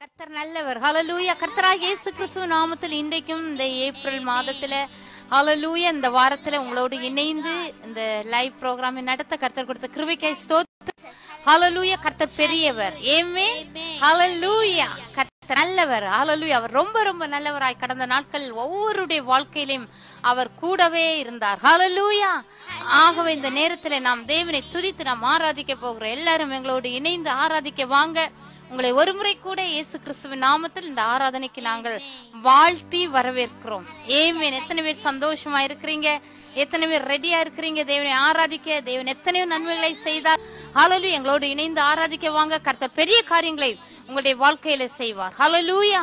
கர்த்தர் நல்லவர் ஹalleluya கர்த்தராக இயேசு கிறிஸ்துவ நாமத்தில் இன்றைக்கும் இந்த ஏப்ரல் மாதத்துல ஹalleluya இந்த வாரத்துல உங்களோடு இணைந்து இந்த லைவ் ப்ரோக்ராமை நடத்த கர்த்தர் கொடுத்த கிருபைக்காய் ஸ்தோத்திரம் ஹalleluya கர்த்தர் பெரியவர் ஏமே ஹalleluya கர்த்தர் நல்லவர் ஹalleluya அவர் ரொம்ப ரொம்ப நல்லவராய் கடந்த நாட்களில் ஒவ்வொருடைய வாழ்க்கையிலும் அவர் கூடவே இருந்தார் ஹalleluya ஆகவே இந்த நேரத்துல நாம் தேவனை துதித்து நாம் ஆராதிக்க போகிறோம் எல்லாரும் எங்களோடு இணைந்து ஆராதிக்க வாங்க உங்களை ஒருமுறை கூட இயேசு கிறிஸ்துவின் நாமத்தில் இந்த ஆராதனைக்கு நாங்கள் வாழ்த்தி வரவேற்கிறோம் ஏமேன் எத்தனை பேர் சந்தோஷமா இருக்கிறீங்க எத்தனை பேர் ரெடியா இருக்கிறீங்க தேவனை ஆராதிக்க தேவன் எத்தனையோ நன்மைகளை செய்தார் ஹalleluya எங்களோடு இணைந்து ஆராதிக்க வாங்க கர்த்தர் பெரிய காரியங்களை உங்களுடைய வாழ்க்கையில செய்வார் ஹalleluya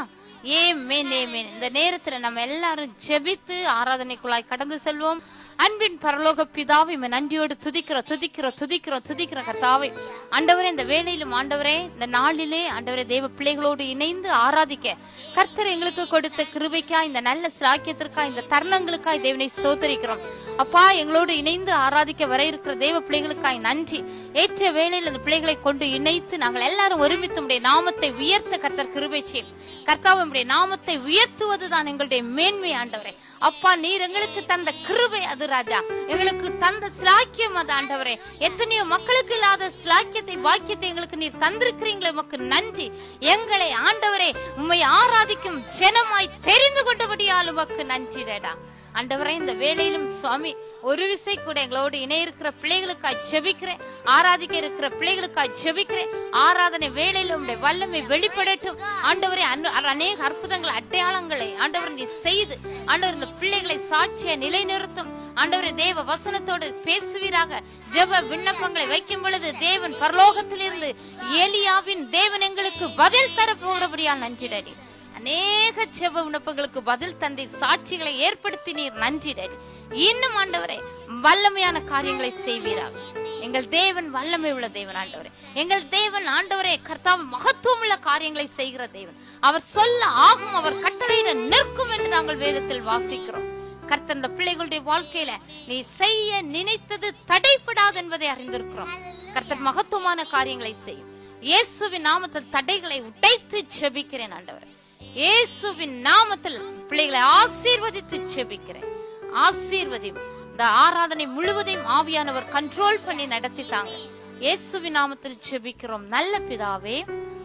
ஏமேன் ஏமேன் இந்த நேரத்துல நம்ம எல்லாரும் ஜெபித்து ஆராதனைக்குள்ளாய் கடந்து செல்வோம் அன்பின் பரலோக பிதாவை இவன் நன்றியோடு துதிக்கிறோம் துதிக்கிறோம் துதிக்கிறோம் துதிக்கிற கர்த்தாவை ஆண்டவரே இந்த வேலையிலும் ஆண்டவரே இந்த நாளிலே ஆண்டவரே தேவ பிள்ளைகளோடு இணைந்து ஆராதிக்க கர்த்தர் எங்களுக்கு கொடுத்த கிருபைக்கா இந்த நல்ல சிலாக்கியத்திற்கா இந்த தருணங்களுக்காய் தேவனை ஸ்தோத்தரிக்கிறோம் அப்பா எங்களோடு இணைந்து ஆராதிக்க வர இருக்கிற தேவ பிள்ளைகளுக்காய் நன்றி ஏற்ற வேளையில் அந்த பிள்ளைகளை கொண்டு இணைத்து நாங்கள் எல்லாரும் ஒருமித்து உம்முடைய நாமத்தை உயர்த்த கர்த்தர் கிருபை செய்யும் கர்த்தாവ് உம்முடைய நாமத்தை உயர்த்துவதுதான் எங்களுடைய மேன்மை ஆண்டவரே அப்பா நீர் எங்களுக்கு தந்த கிருபை அது ராஜா எங்களுக்கு தந்த சிலாக்கியம் அது ஆண்டவரே எத்தனையோ மக்களுக்கு இல்லாத சிலாக்கியத்தை பாக்கியத்தை எங்களுக்கு நீர் தந்திருக்கிறீங்களே உமக்கு நன்றி எங்களை ஆண்டவரே உம்மை ஆராதிக்கும் ஜனமாய் தெரிந்து கொண்டபடியால் உமக்கு நன்றிடடா ஆண்டவரே இந்த வேளையிலும் சுவாமி ஒரு விசை கூட எங்களோடு இணைய இருக்கிற பிள்ளைகளுக்காய் ஜெபிக்கிறேன் ஆராதிக்க இருக்கிற பிள்ளைகளுக்காய் ஜெபிக்கிறேன் ஆராதனை வேளையில உடைய வல்லமை வெளிப்படட்டும் ஆண்டவரே அன்னு- அநேக அற்புதங்கள் அடையாளங்களை ஆண்டவர் நீ செய்து ஆண்டவர் இந்த பிள்ளைகளை சாட்சிய நிலைநிறுத்தும் ஆண்டவரே தேவ வசனத்தோடு பேசுவீராக ஜெப விண்ணப்பங்களை வைக்கும் பொழுது தேவன் பரலோகத்திலிருந்து ஏலியாவின் தேவன் எங்களுக்கு பதில் தர போகிறபடியால் நன்றிடடி அநேக ஜெப விண்ணப்பங்களுக்கு பதில் தந்தை சாட்சிகளை ஏற்படுத்தி நீர் நன்றிடடி இன்னும் ஆண்டவரே வல்லமையான காரியங்களை செய்வீராக எங்கள் தேவன் வல்லமை உள்ள தேவன் ஆண்டவரே எங்கள் தேவன் ஆண்டவரே கர்த்தாവ് மகத்துவம் உள்ள காரியங்களை செய்கிற தேவன் அவர் சொல்ல ஆகும் அவர் கட்டளையிட நிற்கும் என்று நாங்கள் வேதத்தில் வாசிக்கிறோம் கர்த்தர் இந்த பிள்ளைகளுடைய வாழ்க்கையில நீ செய்ய நினைத்தது தடைப்படாது என்பதை அறிந்திருக்கிறோம் கர்த்தர் மகத்துவமான காரியங்களை செய்யும் இயேசுவின் நாமத்தில் தடைகளை உடைத்து ஜெபிக்கிறேன் ஆண்டவரே இயேசுவின் நாமத்தில் பிள்ளைகளை ஆசீர்வதித்து ஜெபிக்கிறேன் ஆசீர்வதியும் இந்த ஆராதனை முழுவதையும் ஆவியானவர் கண்ட்ரோல் பண்ணி நடத்தித்தாங்க இயேசுவின் நாமத்தில் ஜெபிக்கிறோம் நல்ல பிதாவே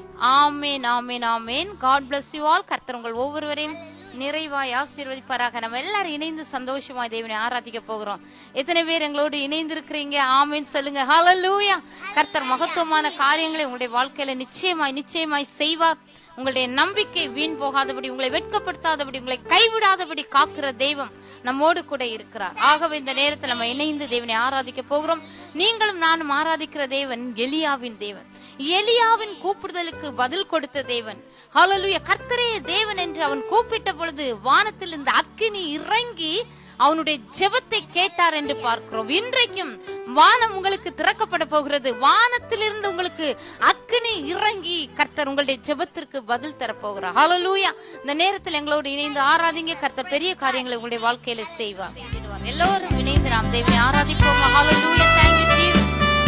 ஆமேன் ஆமேன் ஆமேன் காட் bless யூ ஆல் கர்த்தர் உங்கள் ஒவ்வொருவரையும் நிறைவாய் ஆசீர்வதிப்பாராக நம்ம எல்லாரும் இணைந்து சந்தோஷமா தேவனை ஆராதிக்க போகிறோம் எத்தனை பேர் எங்களோடு இணைந்து இருக்கிறீங்க ஆமேன் சொல்லுங்க ஹalleluya கர்த்தர் மகத்துவமான காரியங்களை உங்களுடைய வாழ்க்கையில நிச்சயமாய் நிச்சயமாய் செய்வார் உங்களுடைய நம்பிக்கை வீண் போகாதபடி உங்களை வெட்கப்படுத்தாதபடி உங்களை கைவிடாதபடி காக்கிற தெய்வம் நம்மோடு கூட இருக்கிறார் ஆகவே இந்த நேரத்தில் நம்ம இணைந்து தேவனை ஆராதிக்க போகிறோம் நீங்களும் நானும் ஆராதிக்கிற தேவன் எலியாவின் தேவன் எலியாவின் கூப்பிடுதலுக்கு பதில் கொடுத்த தேவன் ஹalleluya கர்த்தரே தேவன் என்று அவன் கூப்பிட்ட பொழுது வானத்தில் இந்த அக்கினி இறங்கி அவனுடைய ஜெபத்தை கேட்டார் என்று பார்க்கிறோம் இன்றைக்கும் வானம் உங்களுக்கு திறக்கப்பட போகிறது வானத்திலிருந்து உங்களுக்கு அக்கினி இறங்கி கர்த்தர் உங்களுடைய ஜெபத்திற்கு பதில் தரப்போகிறார் ஹalleluya இந்த நேரத்தில் எங்களோடு இணைந்து ஆராதிங்க கர்த்தர் பெரிய காரியங்களை உங்களுடைய வாழ்க்கையில செய்வார் எல்லோரும் இணைந்து நாம் தேவனை ஆராதிப்போம் ஹalleluya thank you Jesus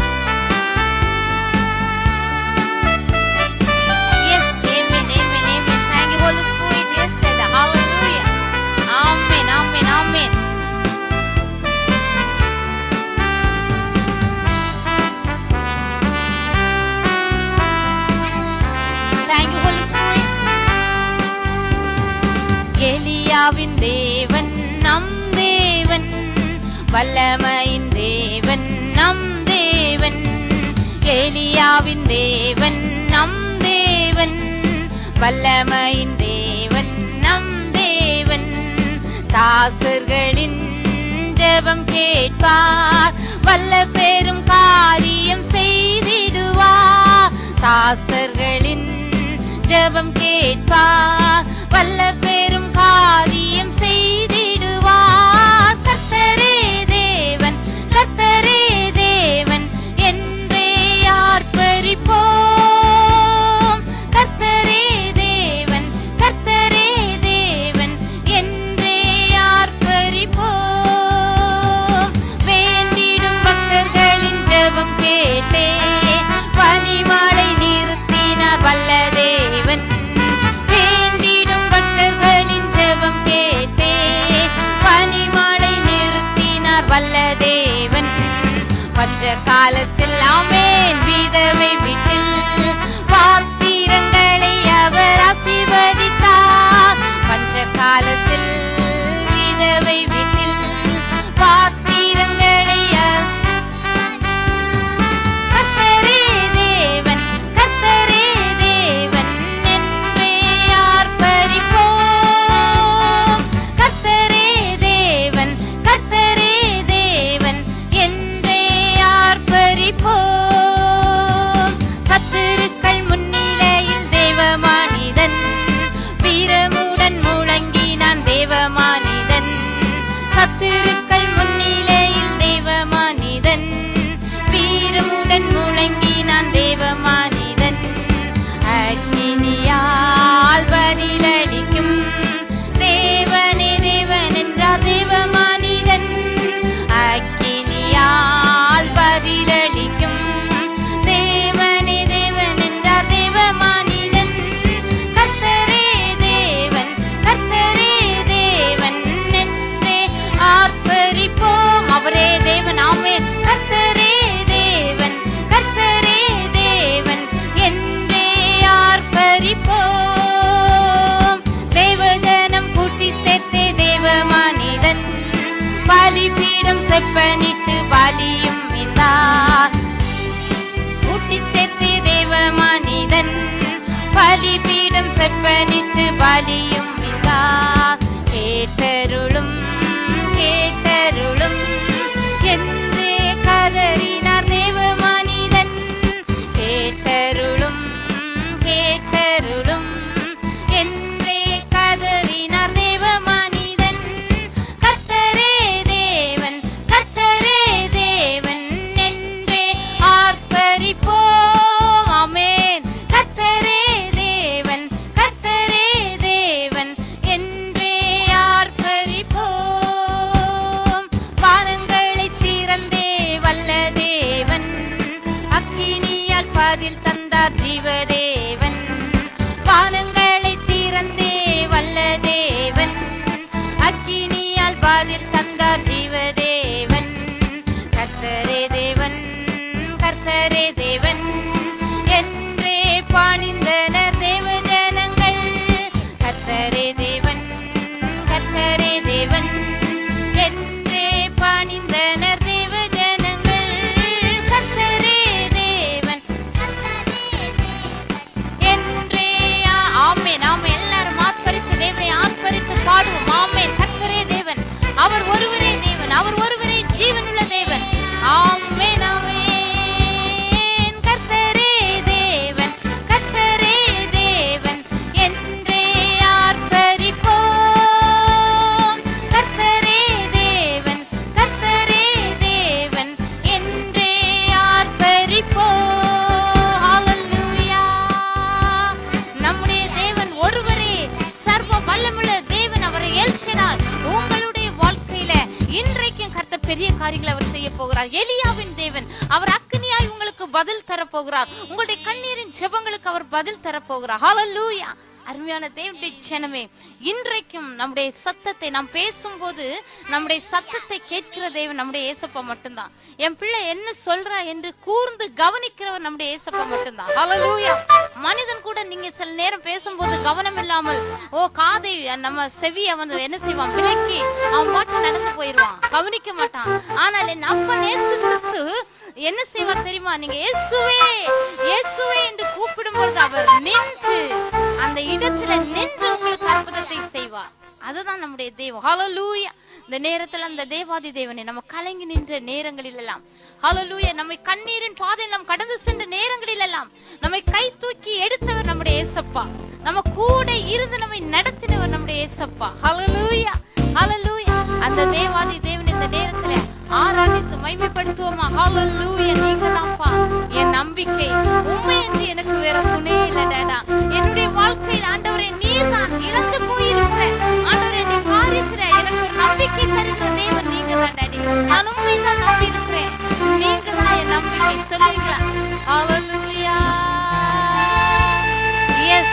Yes, amen, amen, amen. Thank you, Holy Spirit. Yes, Lord. Hallelujah. Amen, amen, amen. Thank you, Holy Spirit. எலியாவின் தேவன் நம் தேவன் வல்லமையின் தேவன் நம் தேவன் எலியாவின் தேவன் நம் தேவன் வல்லமையின் தேவன் நம் தேவன் தாசர்களின் ஜெபம் கேட்பார் வல்ல பெரும் காரியம் செய்திடுவார் தாசர்களின் ஜெபம் கேட்பார் வல்ல பெரும் காரியம் செய்திடுவார் கர்த்தரே தேவன் கர்த்தரே தேவன் என்றே ஆர்ப்பரிப்போம் கர்த்தரே தேவன் கர்த்தரே தேவன் என்றே ஆர்ப்பரிப்போம் வேண்டிடும் பக்தர்களின் ஜெபம் கேட்டே பனிமலை நிறுத்தினார் வல்ல தேவன் பஞ்ச காலத்தில் ஆமேன் விதவை வீட்டில் பாத்திரங்களை அவர் ஆசீர்வதித்தார் பஞ்ச காலத்தில் விதவை வீட்டில் பாத்திரங்களை அவர் கர்த்தரே தேவன் கர்த்தரே தேவன் என்றே ஆர்ப்பரிப்போம் கர்த்தரே தேவன் கர்த்தரே தேவன் என்றே ஆர்ப்பரிப்போம் சத்துருக்கள் முன்னிலையில் தேவ மனிதன் வீரமுடன் முழங்கினான் தேவ மனிதன் சத்துருக்கள் முன்னிலையில் தேவ மனிதன் வீரமுடன் முழங்கினான் தேவ மனிதன் அக்னியால் பதிலளிக்கும் தேவனே தேவன் என்றார் தேவ மனிதன் அக்கினியால் பதிலளிக்கும் தேவனே தேவன் என்றார் தேவ மனிதன் கர்த்தரே தேவன் கர்த்தரே தேவன் என்றே ஆர்ப்பரிப்போம் அவரே தேவன் ஆமென் கர்த்தரே தேவன் கர்த்தரே தேவன் என்றே ஆர்ப்பரிப்போம் தேவஜனம் கூட்டி சேர்த்தே தேவ மனிதன் பலிபீடம் செப்பனிட்டு பலியும் இந்தார் கூட்டி சேர்த்தே தேவ மனிதன் பலிபீடம் செப்பனிட்டு பலியும் இந்தார் கேட்டருளும் கேட்டருளும் என்றே கதறினார் தேவ மனிதன் கேட்டருளும் கேட்டருளும் என்றே கதறினார் தேவ மனிதன் கர்த்தரே தேவன் கர்த்தரே தேவன் என்றே ஆர்ப்பரிப்போம் ஆமென் கர்த்தரே தேவன் கர்த்தரே தேவன் என்றே ஆர்ப்பரிப்போம் வானங்களை திறந்தே வல்ல தேவன் அக்கினியால் பதில் தந்தார் ஜீவதேவன் வானங்களை திறந்தே வல்ல தேவன் அக்கினியால் பதில் தந்தார் ஜீவதேவன் கர்த்தரே தேவன் கர்த்தரே தேவன் என்றே பாணிந்தனர் தேவ ஜனங்கள் கர்த்தரே தேவன் கர்த்தரே தேவன் என்றே பாணிந்தனர் தேவ ஜனங்கள் கர்த்தரே தேவன் என்றே ஆ- ஆமென் ஆமென் எல்லாரும் ஆர்ப்பரித்து தேவனை ஆர்ப்பரித்து பாடுவோம் ஆமென் கர்த்தரே தேவன் அவர் ஒருவரே தேவன் அவர் ஒருவரே ஜீவனுள்ள தேவன் ஆமென் ஆமென் கர்த்தரே தேவன் கர்த்தரே தேவன் என்றே ஆர்ப்பரிப்போம் கர்த்தரே தேவன் கர்த்தரே தேவன் என்றே ஆர்ப்பரிப்போம் ஹalleluya நம்முடைய தேவன் ஒருவரே சர்வ வல்லமுள்ள தேவன் அவரை எல்ஷடாய் உங்களுடைய வாழ்க்கையில இன்றைக்கும் கர்த்தர் பெரிய காரியங்களை அவர் செய்ய போகிறார் எலியாவின் தேவன் அவர் அக்னியாய் உங்களுக்கு பதில் தர போகிறார் உங்களுடைய கண்ணீரின் ஜெபங்களுக்கு அவர் பதில் தர போகிறார் ஹalleluya அருமையான தேவனுடைய ஜனமே இன்றைக்கும் நம்முடைய சத்தத்தை நாம் பேசும்போது நம்முடைய சத்தத்தை கேட்கிற தேவன் நம்முடைய ஏசப்பா மட்டும்தான் என் பிள்ளை என்ன சொல்றா என்று கூர்ந்து கவனிக்கிறவர் நம்முடைய ஏசப்பா மட்டும்தான் ஹalleluya மனிதன் கூட நீங்க சில நேரம் பேசும்போது கவனம் இல்லாமல் ஓ காதை நம்ம செவிய வந்து என்ன செய்வான் விலக்கி அவன் பாட்டு நடந்து போயிடுவான் கவனிக்க மாட்டான் ஆனால் என் அப்பன் இயேசு கிறிஸ்து என்ன செய்வார் தெரியுமா நீங்க இயேசுவே இயேசுவே என்று கூப்பிடும் பொழுது அவர் நின்று அந்த இடத்துல நின்று உங்களுக்கு அற்புதத்தை செய்வார் அதுதான் நம்முடைய தெய்வம் ஹalleluya இந்த நேரத்துல அந்த தேவாதி தேவனை நம்ம கலங்கி நின்ற நேரங்களில் எல்லாம் ஹalleluya நம்மை கண்ணீரின் பாதையில் நாம் கடந்து சென்ற நேரங்களில் எல்லாம் நம்மை கை தூக்கி எடுத்தவர் நம்முடைய ஏசப்பா நம்ம கூட இருந்து நம்மை நடத்தினவர் நம்முடைய ஏசப்பா ஹalleluya ஹalleluya அந்த தேவாதி தேவன் இந்த நேரத்துல ஆராதித்து மைமைப்படுத்துவோமா ஹalleluya நீங்க தான்ப்பா என் நம்பிக்கை உண்மை என்று எனக்கு வேற துணை இல்ல டேடா என்னுடைய வாழ்க்கையில் ஆண்டவரே நீர்தான் இழந்து போயிருக்கிற ஆண்டவரே நீ காரியத்துல எனக்கு ஒரு நம்பிக்கை தருகிற தேவன் நீங்க தான் டாடி நான் உண்மை தான் நம்பி இருக்கிறேன் நீங்க தான் என் நம்பிக்கை சொல்லுவீங்களா ஹalleluya எஸ்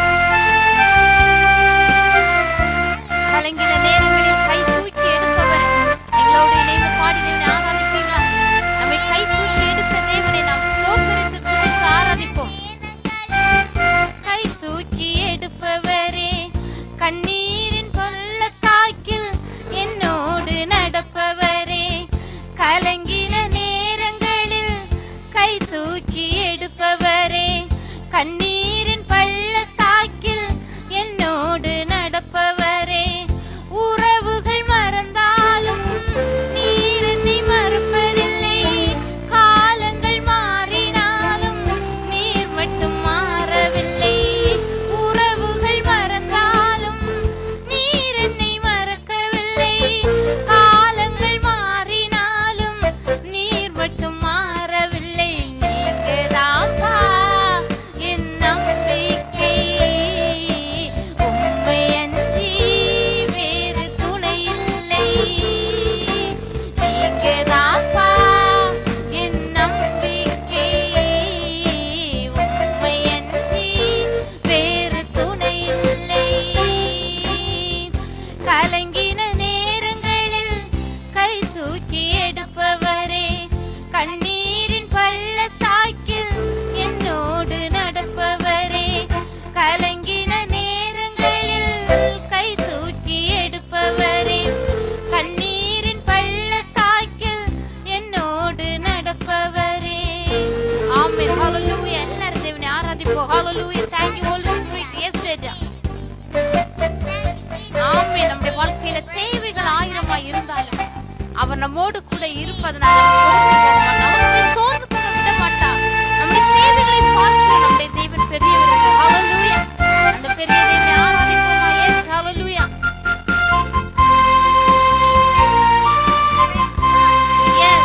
கலங்கின நேரங்களில் கை தூக்கி எடுப்பவர் எங்களோடு இணைந்து பாடி தேவனை ஆராதிப்பீங்களா நம்மை கை Hallelujah. Thank you, Holy Spirit. Yes, Raja. ஆமே நம்முடைய வாழ்க்கையில தேவைகள் ஆயிரமாய் இருந்தாலும் அவர் நம்மோடு கூட இருப்பதனால நம்ம சோர்ந்து போக மாட்டோம். அவர் நம்மை சோர்ந்து போக விட மாட்டார் நம்முடைய தேவைகளை பார்த்து நம்முடைய தேவன் பெரியவருங்க Hallelujah. அந்த பெரிய தேவனை ஆராதிப்போமா எஸ் Hallelujah. Yes.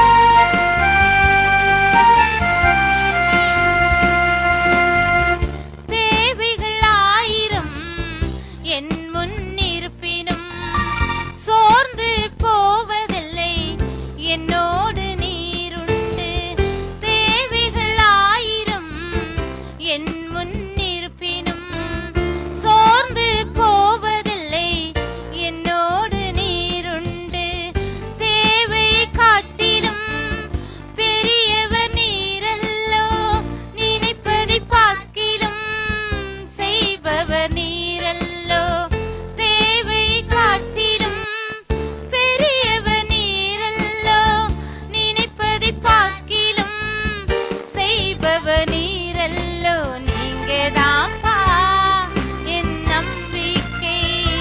தேவைகள் ஆயிரம் என் முன் இருப்பினும் சோர்ந்து போவதில்லை என்னோடு நீருண்டு தேவைகள் ஆயிரம் என் முன் இருப்பினும் சோர்ந்து போவதில்லை என்னோடு நீருண்டு தேவை காட்டிலும் பெரியவர் நீரல்லோ நினைப்பதை பார்க்கிலும் செய்பவர் நீரல்லோ தேவை காட்டிலும் பெரியவர் நீரல்லோ நினைப்பதை பார்க்கிலும் செய்பவர் நீரல்லோ நீங்க தாப்பா என் நம்பிக்கை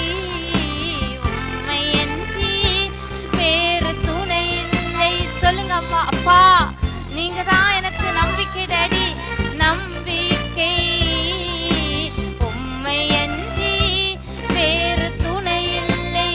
உண்மை என்று வேறு துணை இல்லை சொல்லுங்க அம்மா அப்பா நீங்க தான் எனக்கு நம்பிக்கை டாடி நம்பிக்கை உண்மை என்று வேறு துணை இல்லை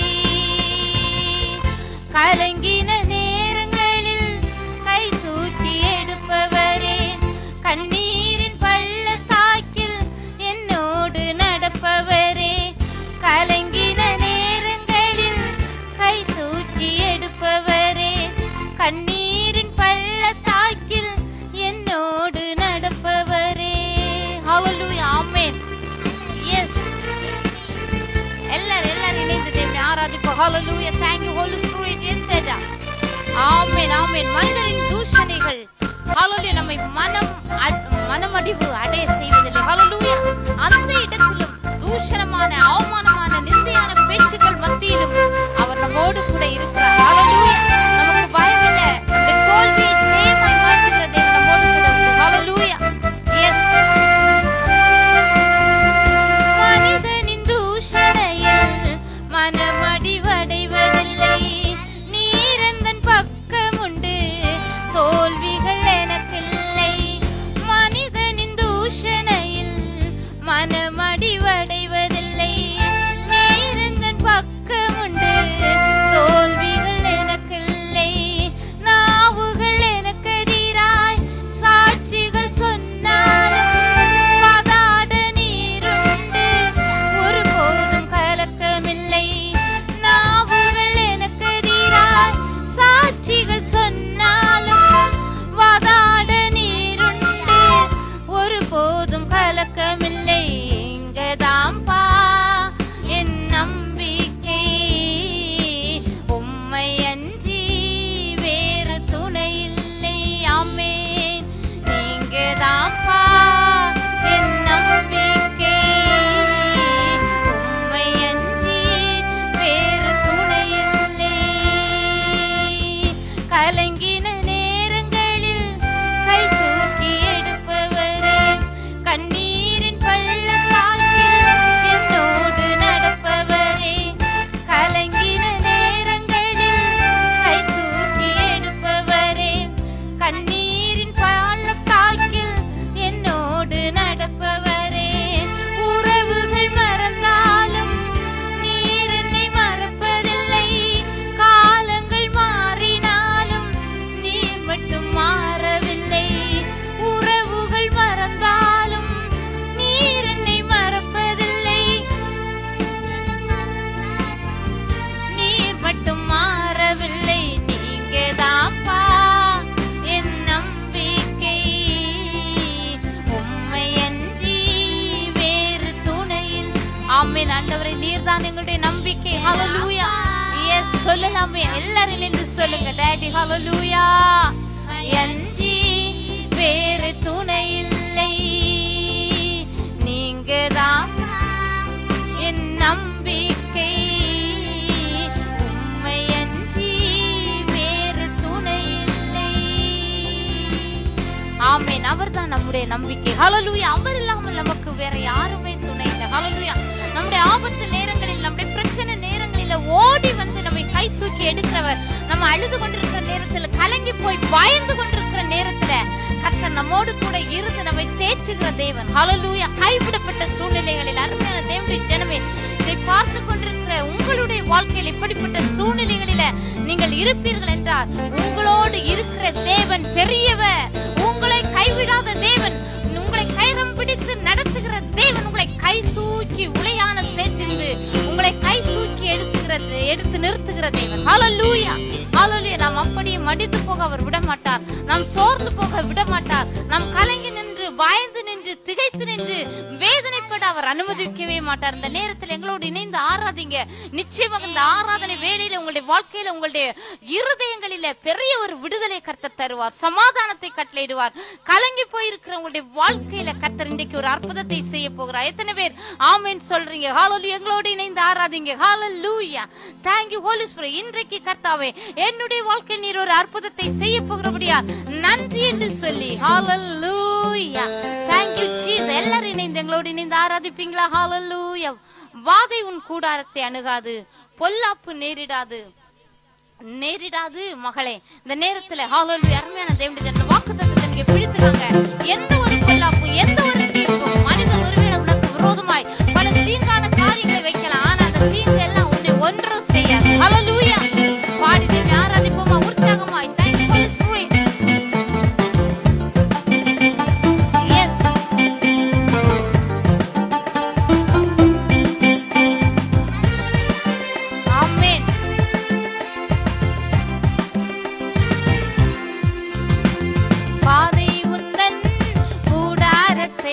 கலங்கின நேரங்களில் கை தூக்கி எடுப்பவரே கண்ணீரின் பள்ளத்தாக்கில் என்னோடு நடப்பவரே கலங்கின நேரங்களில் கை தூக்கி எடுப்பவரே கண்ணீரின் பள்ளத்தாக்கில் என்னோடு நடப்பவரே ஹalleluya ஆமென் எஸ் எல்லாரும் எல்லாரும் இணைந்து தேவனை ஆராதிப்போம் ஹalleluya thank you holy spirit yes சேடா ஆமென் ஆமென் மனிதரின் தூஷணைகள் ஹalleluya நம்மை மனம் அ- மனமடிவு அடைய செய்வதில்லை ஹalleluya அந்த இடத்திலும் தூஷணமான அவமானமான நிந்தையான பேச்சுக்கள் மத்தியிலும் அவர் நம்மோடு கூட இருக்கிறார் ஹalleluya நமக்கு பயமில்லை இந்த தோல்வியை ஜெயமாய் மாற்றுகிற தேவன் நம்மோடு கூட உண்டு ஹalleluya எஸ் மனிதனின் தூஷணையில் மனமடிவடைவதில்லை நீரந்தன் பக்கம் உண்டு தோல்விகள் எனக்கில்லை மனிதனின் தூஷணையில் மனமடிவடைவதில்லை நீரந்தன் பக்கம் உண்டு தோல்விகள் எனக்கில்லை நாவுகள் எனக்கு எதிராய் சாட்சிகள் சொன்னாலும் வாதாட நீருண்டு ஒருபோதும் கலக்கமில்லை நாவுகள் எனக்கு எதிராய் சாட்சிகள் சொன்னாலும் வாதாட நீருண்டு ஒருபோதும் கலக்கமில்லை இங்கதாம்பா என் நம்பிக்கை உம்மை அன்றி வேறு துணை இல்லை ஆமென் நீங்கதாம்பா என் நம்பிக்கை உம்மை அன்றி வேறு துணை இல்லை கலங்கின நேரங்களில் கை தூக்கி எடுப்பவரே கண்ணீரின் பள்ளத்தாக்கில் என்னோடு நடப்பவரே கலங்கின நேரங்களில் கை தூக்கி எடுப்பவரே கண்ணீரின் பள்ளத்தாக்கில் என்னோடு நடப்பவரே உறவுகள் மறந்தாலும் நீர் என்னை மறப்பதில்லை காலங்கள் மாறினாலும் நீர் மட்டும் மாறவில்லை உறவுகள் மறந்தாலும் நீர் என்னை மறப்பதில்லை நீர் மட்டும் மாறவில்லை நீங்க தாப்பா என் நம்பிக்கை உம்மை அன்றி வேறு துணையில் ஆமென் ஆண்டவரே நீர்தான் எங்களுடைய நம்பிக்கை ஹalleluya எஸ் சொல்லலாமே எல்லாரும் இணைந்து சொல்லுங்க டாடி ஹalleluya அன்றி வேறு துணை இல்லை நீங்க தான் என் நம்பிக்கை உம்மை அன்றி வேறு துணை இல்லை ஆமென் அவர் அவர்தான் நம்முடைய நம்பிக்கை ஹalleluya அவர் இல்லாமல் நமக்கு வேற யாருமே துணை இல்லை ஹalleluya நம்முடைய ஆபத்து நேரங்களில் நம்முடைய பிரச்சனை நேரங்களில ஓடி வந்து நம்மை கை தூக்கி எடுக்கிறவர் நம்ம அழுது கொண்டிருக்கிற நேரத்துல கலங்கி போய் பயந்து கொண்டிருக்கிற நேரத்துல கர்த்தர் நம்மோடு கூட இருந்து நம்மை தேற்றுகிற தேவன் ஹalleluya கைவிடப்பட்ட சூழ்நிலைகளில் அருமையான தேவனுடைய ஜனமே இதை பார்த்து கொண்டிருக்கிற உங்களுடைய வாழ்க்கையில் இப்படிப்பட்ட சூழ்நிலைகளில நீங்கள் இருப்பீர்கள் என்றால் உங்களோடு இருக்கிற தேவன் பெரியவர் உங்களை கைவிடாத தேவன் உங்களை கைரம் பிடித்து நடத்துகிற தேவன் உங்களை கை தூக்கி உளையான சேர்த்திருந்து உங்களை கை தூக்கி எடுத்துகிறது எடுத்து நிறுத்துகிற தேவன் ஹalleluya ஹalleluya நாம் அப்படியே மடிந்து போக அவர் விட மாட்டார் நாம் சோர்ந்து போக விட மாட்டார் நாம் கலங்கி நின்று பயந்து நின்று திகைத்து நின்று வேதனைப்பட அவர் அனுமதிக்கவே மாட்டார் இந்த நேரத்தில் எங்களோடு இணைந்து ஆராதிங்க நிச்சயமாக இந்த ஆராதனை வேளையில உங்களுடைய வாழ்க்கையில உங்களுடைய இருதயங்களில பெரிய ஒரு விடுதலை கர்த்தர் தருவார் சமாதானத்தை கட்டளையிடுவார் கலங்கி போயிருக்கிற உங்களுடைய வாழ்க்கையில கர்த்தர் இன்றைக்கு ஒரு அற்புதத்தை செய்ய போகிறார் எத்தனை பேர் ஆமென் சொல்றீங்க ஹalleluya எங்களோடு இணைந்து ஆராதிங்க ஹalleluya thank you holy spirit இன்றைக்கு கர்த்தாவே என்னுடைய வாழ்க்கையில் நீர் ஒரு அற்புதத்தை செய்ய போகிறபடியா நன்றி என்று சொல்லி ஹalleluya thank you jesus எல்லாரும் இணைந்து எங்களோடு இணைந்து ஆராதிப்பீங்களா ஹalleluya வாதை உன் கூடாரத்தை அணுகாது பொல்லாப்பு நேரிடாது நேரிடாது மகளே இந்த நேரத்துல ஹalleluya அருமையான தேவனுடைய இந்த வாக்குத்தத்தத்தை நீங்க பிடித்துக்காங்க எந்த ஒரு பொல்லாப்பு எந்த ஒரு தீங்கும் மனிதன் ஒருவேளை உனக்கு விரோதமாய் பல தீங்கான காரியங்களை வைக்கலாம் ஆனா அந்த தீங்கு எல்லாம் உன்னை ஒன்றும் செய்யாது ஹalleluya பாடி தேவனை ஆராதிப்போமா உற்சாகமாய் thank you holy spirit yes ஆமென் பாதை உந்தன் கூடாரத்தை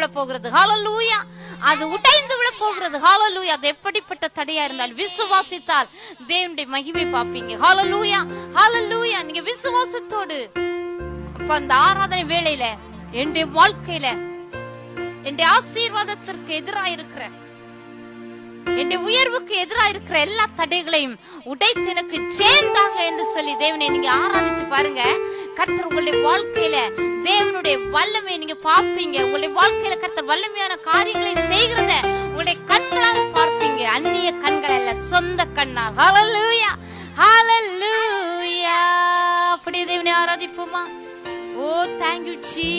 போகிறது ஹalleluya அது உடைந்து விழ போகிறது ஹalleluya அது எப்படிப்பட்ட தடையா இருந்தால் விசுவாசித்தால் தேவனுடைய மகிமை பாப்பீங்க ஹalleluya ஹalleluya நீங்க விசுவாசத்தோடு அப்ப அந்த ஆராதனை வேளையில என்னுடைய வாழ்க்கையில என்னுடைய ஆசீர்வாதத்திற்கு எதிராக இருக்கிற என்னுடைய உயர்வுக்கு எதிராக இருக்கிற எல்லா தடைகளையும் உடைத்து எனக்கு சேர்ந்தாங்க என்று சொல்லி தேவனை நீங்க ஆராதிச்சு பாருங்க கர்த்தர் உங்களுடைய வாழ்க்கையில தேவனுடைய வல்லமையை நீங்க பாப்பீங்க உங்களுடைய வாழ்க்கையில கர்த்தர் வல்லமையான காரியங்களை செய்கிறத உங்களுடைய கண்களால் பார்ப்பீங்க அந்நிய கண்கள் அல்ல சொந்த கண்ணால் ஹalleluya ஹalleluya அப்படி தேவனை ஆராதிப்போமா ஓ தேங்க் யூ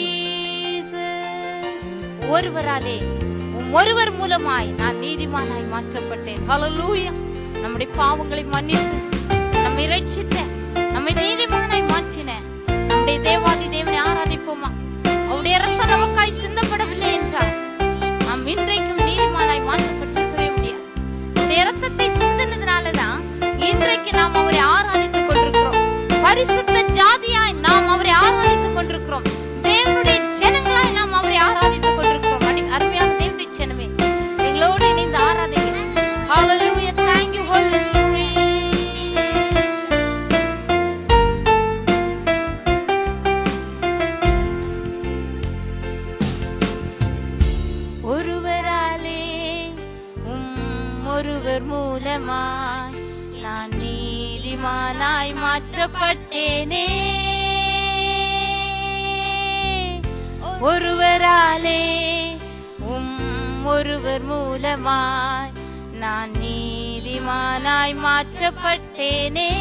ஜீசஸ் ஒருவராலே உம் ஒருவர் மூலமாய் நான் நீதிமானாய் மாற்றப்பட்டேன் ஹalleluya நம்முடைய பாவங்களை மன்னித்து நம்மை ரட்சித்த நம்மை நீதிமானாய் மாற்றின நம்முடைய தேவாதி தேவனை ஆராதிப்போமா அவருடைய ரத்தம் நமக்காய் சிந்தப்படவில்லை என்றால் நாம் இன்றைக்கும் நீதிமானாய் மாற்றப்பட்டிருக்கவே முடியாது அவருடைய ரத்தத்தை சிந்தினதுனாலதான் இன்றைக்கு நாம் அவரை ஆராதித்துக் கொண்டிருக்கிறோம் பரிசுத்த ஜாதியாய் நாம் அவரை ஆராதித்துக் கொண்டிருக்கிறோம் தேவனுடைய ஜனங்களாய் நாம் அவரை ஆராதித்துக் கொண்டிருக்கிறோம் அடி- அருமையான தேவனுடைய ஜனமே எங்களோடு இணைந்து ஆராதிங்க Hallelujah. Thank you, Holy Spirit. ஒருவராலே உம் ஒருவர் மூலமாய் நான் நீதிமானாய் மாற்றப்பட்டேனே ஒருவராலே உம் ஒருவர் மூலமாய் நான் நீதிமானாய் மாற்றப்பட்டேனே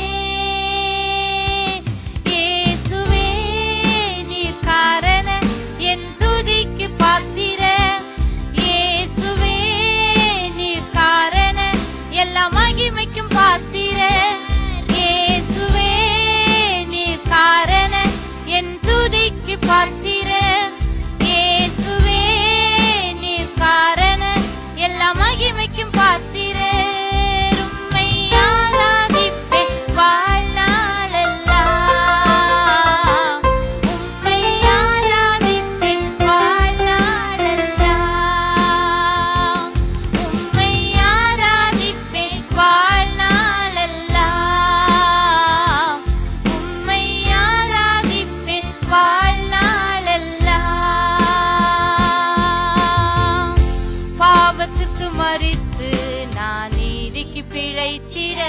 இயேசுவே நீர் காரண என் துதிக்கு பாத்திர இயேசுவே நீர் காரண எல்லா மகிமைக்கும் பாத்திர இயேசுவே நீர் காரண என் துதிக்கு பாத்திர இயேசுவே நீர் காரண எல்லா மகிமைக்கும் பாத்திர உம்மை ஆராதிப்பேன் வாழ்நாளெல்லாம். உம்மை ஆராதிப்பேன் வாழ்நாளெல்லாம். உம்மை ஆராதிப்பேன் வாழ்நாளெல்லாம். உம்மை ஆராதிப்பேன் வாழ்நாளெல்லாம். பாவத்துக்கு மறித்து நான் நீதிக்கு பிழைத்திட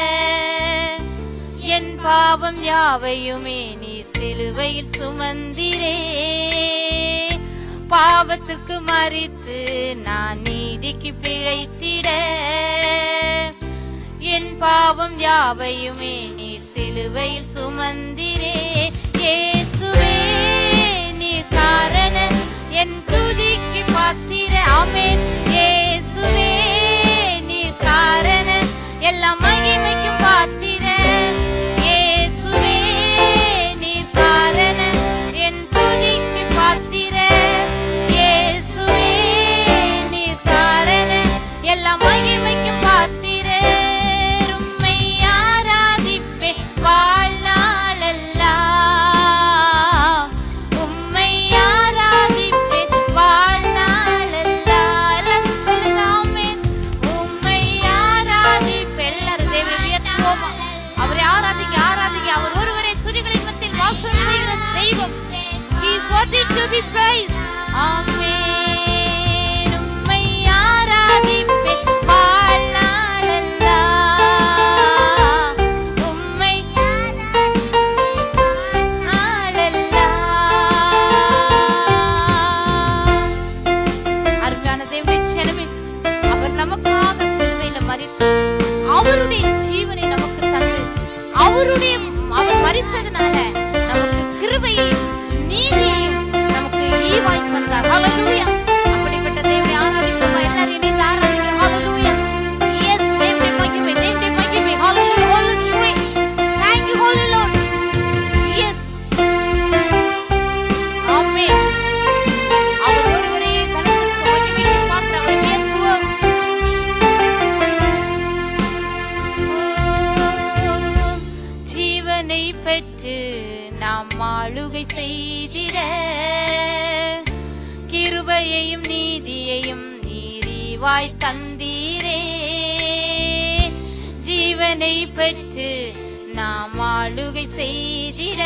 என் பாவம் யாவையுமே நீ சிலுவையில் சுமந்திரே பாவத்துக்கு மறித்து நான் நீதிக்கு பிழைத்திட என் பாவம் யாவையுமே நீர் சிலுவையில் சுமந்திரே இயேசுவே நீர் காரண என் துதிக்கு பாத்திர ஆமென் இயேசுவே நீர் காரண எல்லா மகிமைக்கும் பாத்திர இயேசுவே நீர் காரண என் துதிக்கு பாத்திர இயேசுவே நீர் காரண எல்லா மகிமைக்கும் பாத்திர உம்மை ஆராதிப்பே வாழ்நாளெல்லாம் உம்மை ஆராதிப்பே வாழ்நாளெல்லாம் எல்லாரும் சொல்லுங்க ஆமென். உம்மை ஆராதிப்பே எல்லாரும் தேவனை உயர்த்துவோமா அவரை ஆராதிக்க ஆராதிக்க அவர் ஒருவரே துதிகளின் மத்தியில் வாசம் செய்கிற தெய்வம் He is worthy to be praised. ஆமென். உம்மை ஆராதிப்பேன் வாழ்நாளெல்லாம். உம்மை நாளெல்லாம். அருமையான தேவனுடைய ஜனமே, அவர் நமக்காக சிலுவையில மரித்து அவருடைய ஜீவனை நமக்கு தந்து அவருடைய அவர் மரித்ததுனால நமக்கு கிருபையையும் நீதியையும் நமக்கு ஈவாய் தந்தார் ஹalleluya அப்படிப்பட்ட தேவனை ஆராதிப்போமா எல்லாரும் இணைந்து ஆராதிக்கிறோம் ஹalleluya எஸ் தேவனுடைய மகிமை தேவனுடைய மகிமை ஹalleluya holy spirit thank you holy lord yes ஆமென் அவர் ஒருவரே கணத்திற்கு மகிமைக்கு பாத்திர அவரை உயர்த்துவோம் ஜீவனை பெற்று நாம் ஆளுகை செய்திட கிருபையையும் நீதியையும் நீரிவாய் தந்தீரே ஜீவனை பெற்று நாம் ஆளுகை செய்திட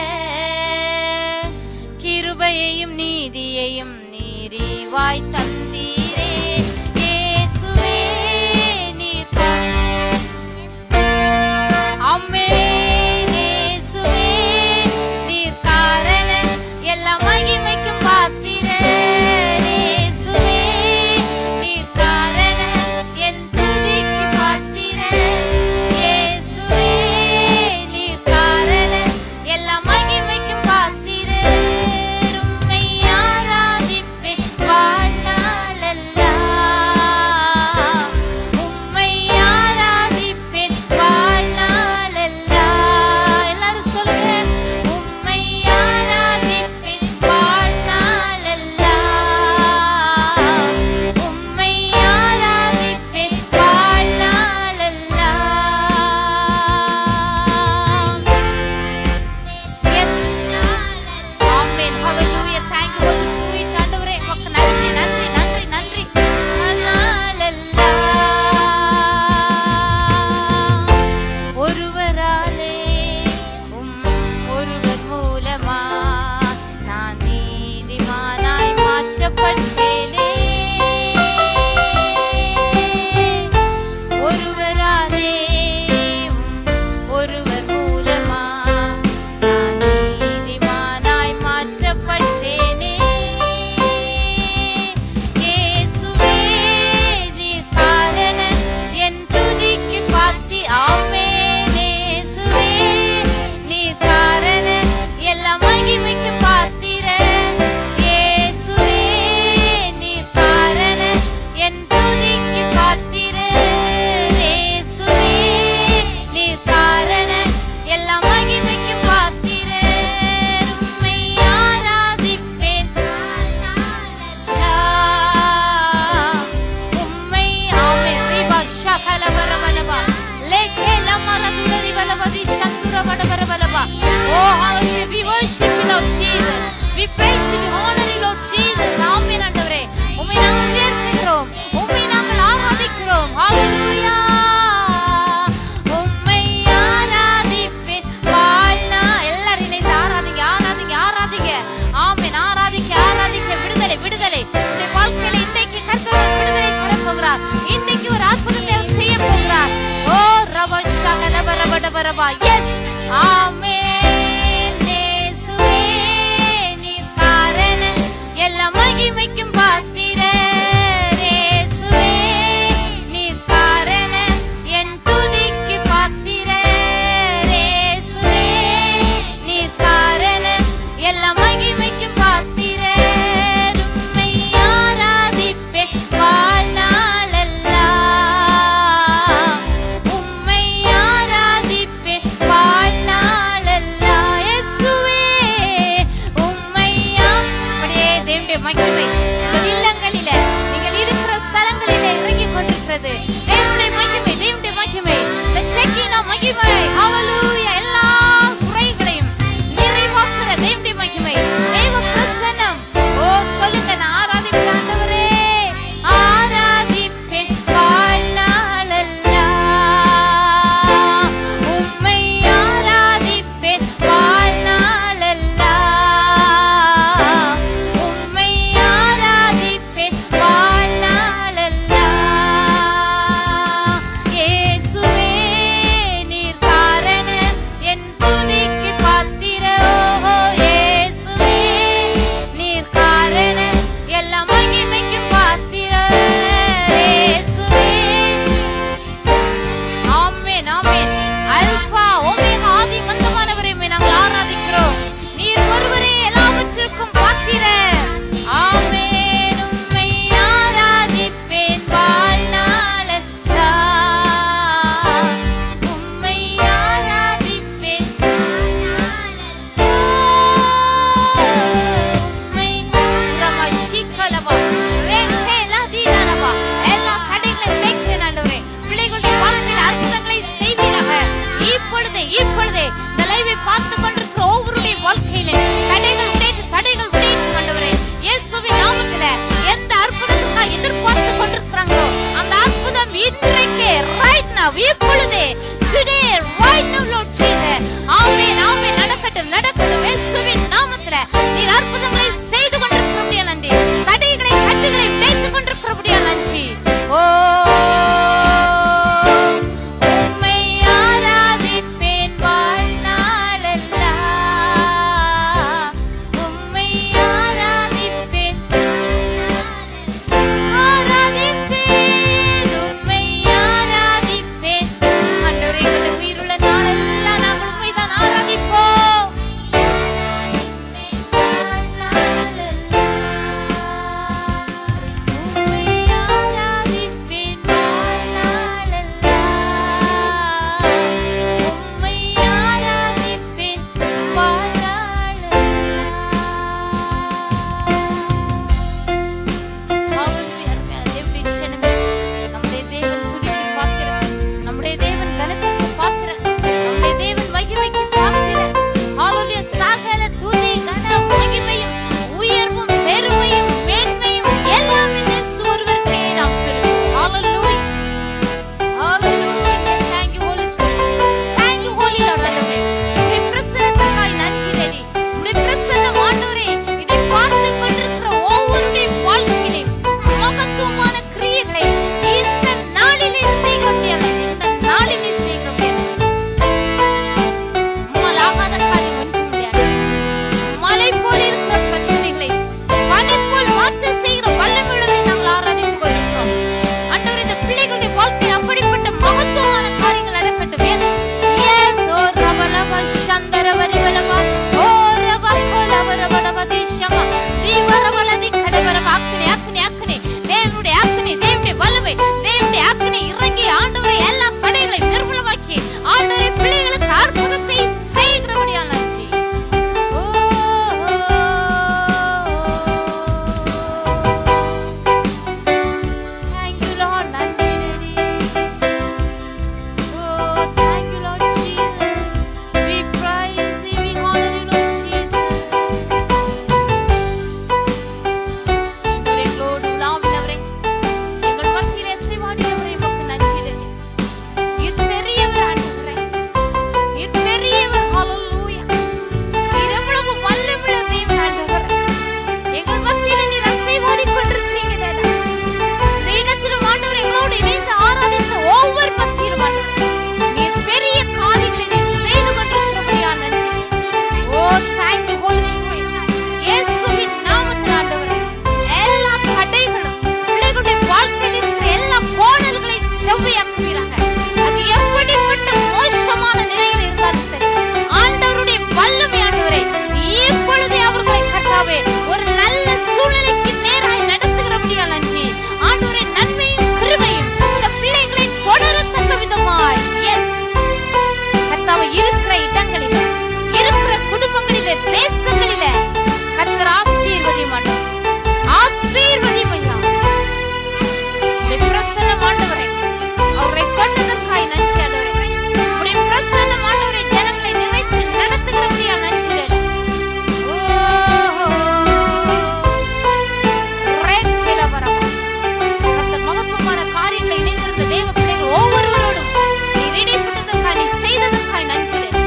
கிருபையையும் நீதியையும் நீரிவாய் தந்தீரே இயேசுவே நீர் தான் ஆமென் இயேசுவே நீர் காரணர் எல்லா மகிமைக்கும் பாத்திரர் இயேசுவே நீர் காரணர் என் துதிக்கு பாத்திரர் இயேசுவே நீர் காரணர் எல்லா மகிமைக்கும் பாத்திரர் உம்மை ஆராதிப்பேன் வாழ்நாளெல்லாம் உம்மை ஆராதிப்பேன் வாழ்நாளெல்லாம் எல்லாரும் சொல்லுங்க உம்மை ஆராதிப்பேன் வாழ்நாளெல்லாம் உம்மை ஆராதிப்பேன் வாழ்நாளெல்லாம் எஸ் ஆமென் ஹalleluya thank you holy spirit ஆண்டவரே உமக்கு நன்றி நன்றி நன்றி நன்றி வாழ்நாளெல்லாம் ஒருவராலே உம் ஒருவர் மூலமா நான் நீதிமானாய் மாற்றப்பட்டேனே ஒருவராலே உம் ஒருவர் மூலமா நான் நீதிமானாய் மாற்றப்பட்டேனே இயேசுவே நீர் காரணர் என் துதிக்கு பாத்தி ஆமென் இயேசுவே நீர் காரணர் எல்லா மகிமைக்கு பாத்திரர் இயேசுவே நீர் காரணர் என் துதிக்கு பாத்திரர் இயேசுவே நீர் காரணர் எல்லா மகிமைக்கு பாத்திரர் உம்மை ஆராதிப்பேன் உம்மை ஆமென் ரிபா ஷகல வரவலவா லேகே லமர துலரி வலவதி சந்துர வடவரவலவா ஓ hallelujah we worship you lord jesus we praise you we honor you lord jesus ஆமென் ஆண்டவரே உம்மை நாங்கள் உயர்த்துகிறோம் உம்மை நாங்கள் ஆராதிக்கிறோம் hallelujah உம்மை ஆராதிப்பேன் வாழ்நா எல்லாரும் இணைந்து ஆராதிங்க ஆராதிங்க ஆராதிங்க ஆமென் ஆராதிக்க ஆராதிக்க விடுதலை விடுதலை உங்களுடைய வாழ்க்கையில இன்னைக்கு கர்த்தர் ஒரு விடுதலை தர போகிறார் இன்னைக்கு ஒரு அற்புதத்தை அவர் செய்ய போகிறார் ஓ ரப சகல பரப டபரபா எஸ் ஆமென் இயேசுவே நீர் காரணர் எல்லா மகிமைக்கும் பாத்திரர் இயேசுவே நீர் காரணர் என் துதிக்கு பாத்திரர் இயேசுவே நீர் காரணர் எல்லா மகிமைக்கும் பாத்திரர் உம்மை ஆராதிப்பேன் வாழ்நாளெல்லாம் உம்மை ஆராதிப்பேன் வாழ்நாளெல்லாம் now இப்பொழுதே today right now Lord Jesus ஆமென் ஆமென் நடக்கட்டும் நடக்கட்டும் இயேசுவின் நாமத்திலே நீர் அற்புதங்களை செய்து கொண்டிருக்கிறபடியா நன்றி தடைகளை கட்டுகளை உடைத்துக் கொண்டிருக்கிறபடியா நன்றி ஓ உம்மை ஆராதிப்பேன் வாழ்நாளெல்லாம். உம்மை ஆராதிப்பேன் ஆராதிப்பேன், உம்மை ஆராதிப்பேன். ஆண்டவரே, எங்களுடைய உயிருள்ள நாளெல்லாம் நாங்கள் உம்மைதான் ஆராதிப்போம். உம்மை ஆராதிப்பேன் வாழ்நாளெல்லாம். உம்மை ஆராதிப்பேன் வாழ்நாளெல்லாம். ஹalleluya அருமையான தேவனுடைய ஜனமே, நம்முடைய தேவன் துதிக்கு பாத்திரர். நம்முடைய தேவன் கனத்திற்கு பாத்திரர். நம்முடைய தேவன் மகிமைக்கு பாத்திரர். ஹalleluya சகல துதி கன மகிமையும் உயர்வும் பெருமையும் மேன்மையும் எல்லாம் இந்த இயேசு ஒருவருக்கே நாம் செலுத்துவோம். ஹalleluya Hallelujah. Thank you, Holy Spirit. Thank you, Holy Lord ஆண்டவரே. உம்முடைய பிரசன்னத்திற்காய் நன்றி டேடி. உம்முடைய பிரசன்னம் ஆண்டவரே, இதை பார்த்துக் கொண்டிருக்கிற ஒவ்வொருடைய வாழ்க்கையிலும் மகத்துவமான கிரியைகளை இந்த நாளிலே செய்கிறோம் தேவனே. இந்த நாளிலே செய்கிறோம் தேவனே. உம்மால் ஆகாத காரியம் ஒன்றும் இல்லை ஆண்டவரே. மலை போல் இருக்கிற பிரச்சனைகளை பனி போல் மாற்ற செய்கிற வல்லமையுள்ளவரை நாங்கள் ஆராதித்துக் கொண்டிருக்கிறோம் ஆண்டவரே இந்த பிள்ளைகளுடைய வாழ்க்கையில் அப்படிப்பட்ட மகத்துவமான காரியங்கள் நடக்கட்டும் Yes. Yes. ஓ ரப ரப சந்தர வரி வரபா. ஓ ரப கோல வர வடப திஷமா. தீவர வலதி கடவர அக்னி அக்னி அக்னி தேவனுடைய அக்னி தேவனுடைய வல்லமை தேவனுடைய அக்னி இறங்கி ஆண்டவரை எல்லா தடைகளையும் நிர்மூலமாக்கி ஆண்டவரை பிள்ளைகளுக்கு அற்புதத்தை செய்கிறபடியால் நன்றி ஓ Thank you, Lord. நன்றி நன்றி. Oh, thank you, Lord Jesus. We praise you, we honor you, Lord Jesus. ஆண்டவரே, எங்களோடு உலாவினவரே, எங்கள் மத்தியிலே இசைவாடினவரே, உமக்கு நன்றி நன்றி. நீர் பெரியவர் ஆண்டவரே. நீர் பெரியவர். Hallelujah. நீர் எவ்வளவு வல்லமையுள்ள தேவன் ஆண்டவரே. எங்கள் மத்தியிலே நீர் அசைவாடிக் கொண்டிருக்கிறீங்க தேவா. இந்த இடத்திலும் ஆண்டவர் எங்களோடு இணைந்து ஆராதித்த ஒவ்வொரு மத்தியிலும் ஆண்டவரே, நீர் பெரிய காரியங்களை நீர் செய்து கொண்டிருக்கிறபடியால் நன்றி. ஓ, thank you, Holy Spirit. இயேசுவின் நாமத்தில் ஆண்டவரே, எல்லா தடைகளும், பிள்ளைகளுடைய வாழ்க்கையில் இருக்கிற எல்லா கோணல்களையும் செவ்வையாக்குவீராக. அது எப்படிப்பட்ட மோசமான நிலையில் இருந்தாலும் சரி, ஆண்டவருடைய வல்லமை ஆண்டவரே, இப்பொழுதே அவர்களை கர்த்தாவே, ஒரு நல்ல சூழ்நிலைக்கு நேராய் நடத்துகிறபடியால் நன்றி. ஆண்டவரே, நன்மையும் கிருபையும் இந்த பிள்ளைகளை தொடரத்தக்க விதமாய் எஸ் கர்த்தாவே இருக்கிற இடங்களிலே இருக்கிற குடும்பங்களிலே தேசங்களிலே கர்த்தர் ஆசீர்வதியும் ஆண்டவர் ஆசீர்வதியும் ஐயா உம்முடைய பிரசன்னம் ஆண்டவரே அவரை கொண்டதற்காய் நன்றி ஆண்டவரே உம்முடைய பிரசன்னம் ஆண்டவரே ஜனங்களை நிறைத்து நடத்துகிறபடியா நன்றி டேடி. ஓ ரேக்கில வரமா கர்த்தர் மகத்துவமான காரியங்களை இணைந்திருந்த தேவ பிள்ளைகள் ஒவ்வொருவரோடும் நீர் இடைப்பட்டதற்காய் நீ செய்ததற்காய் நன்றி டேடி.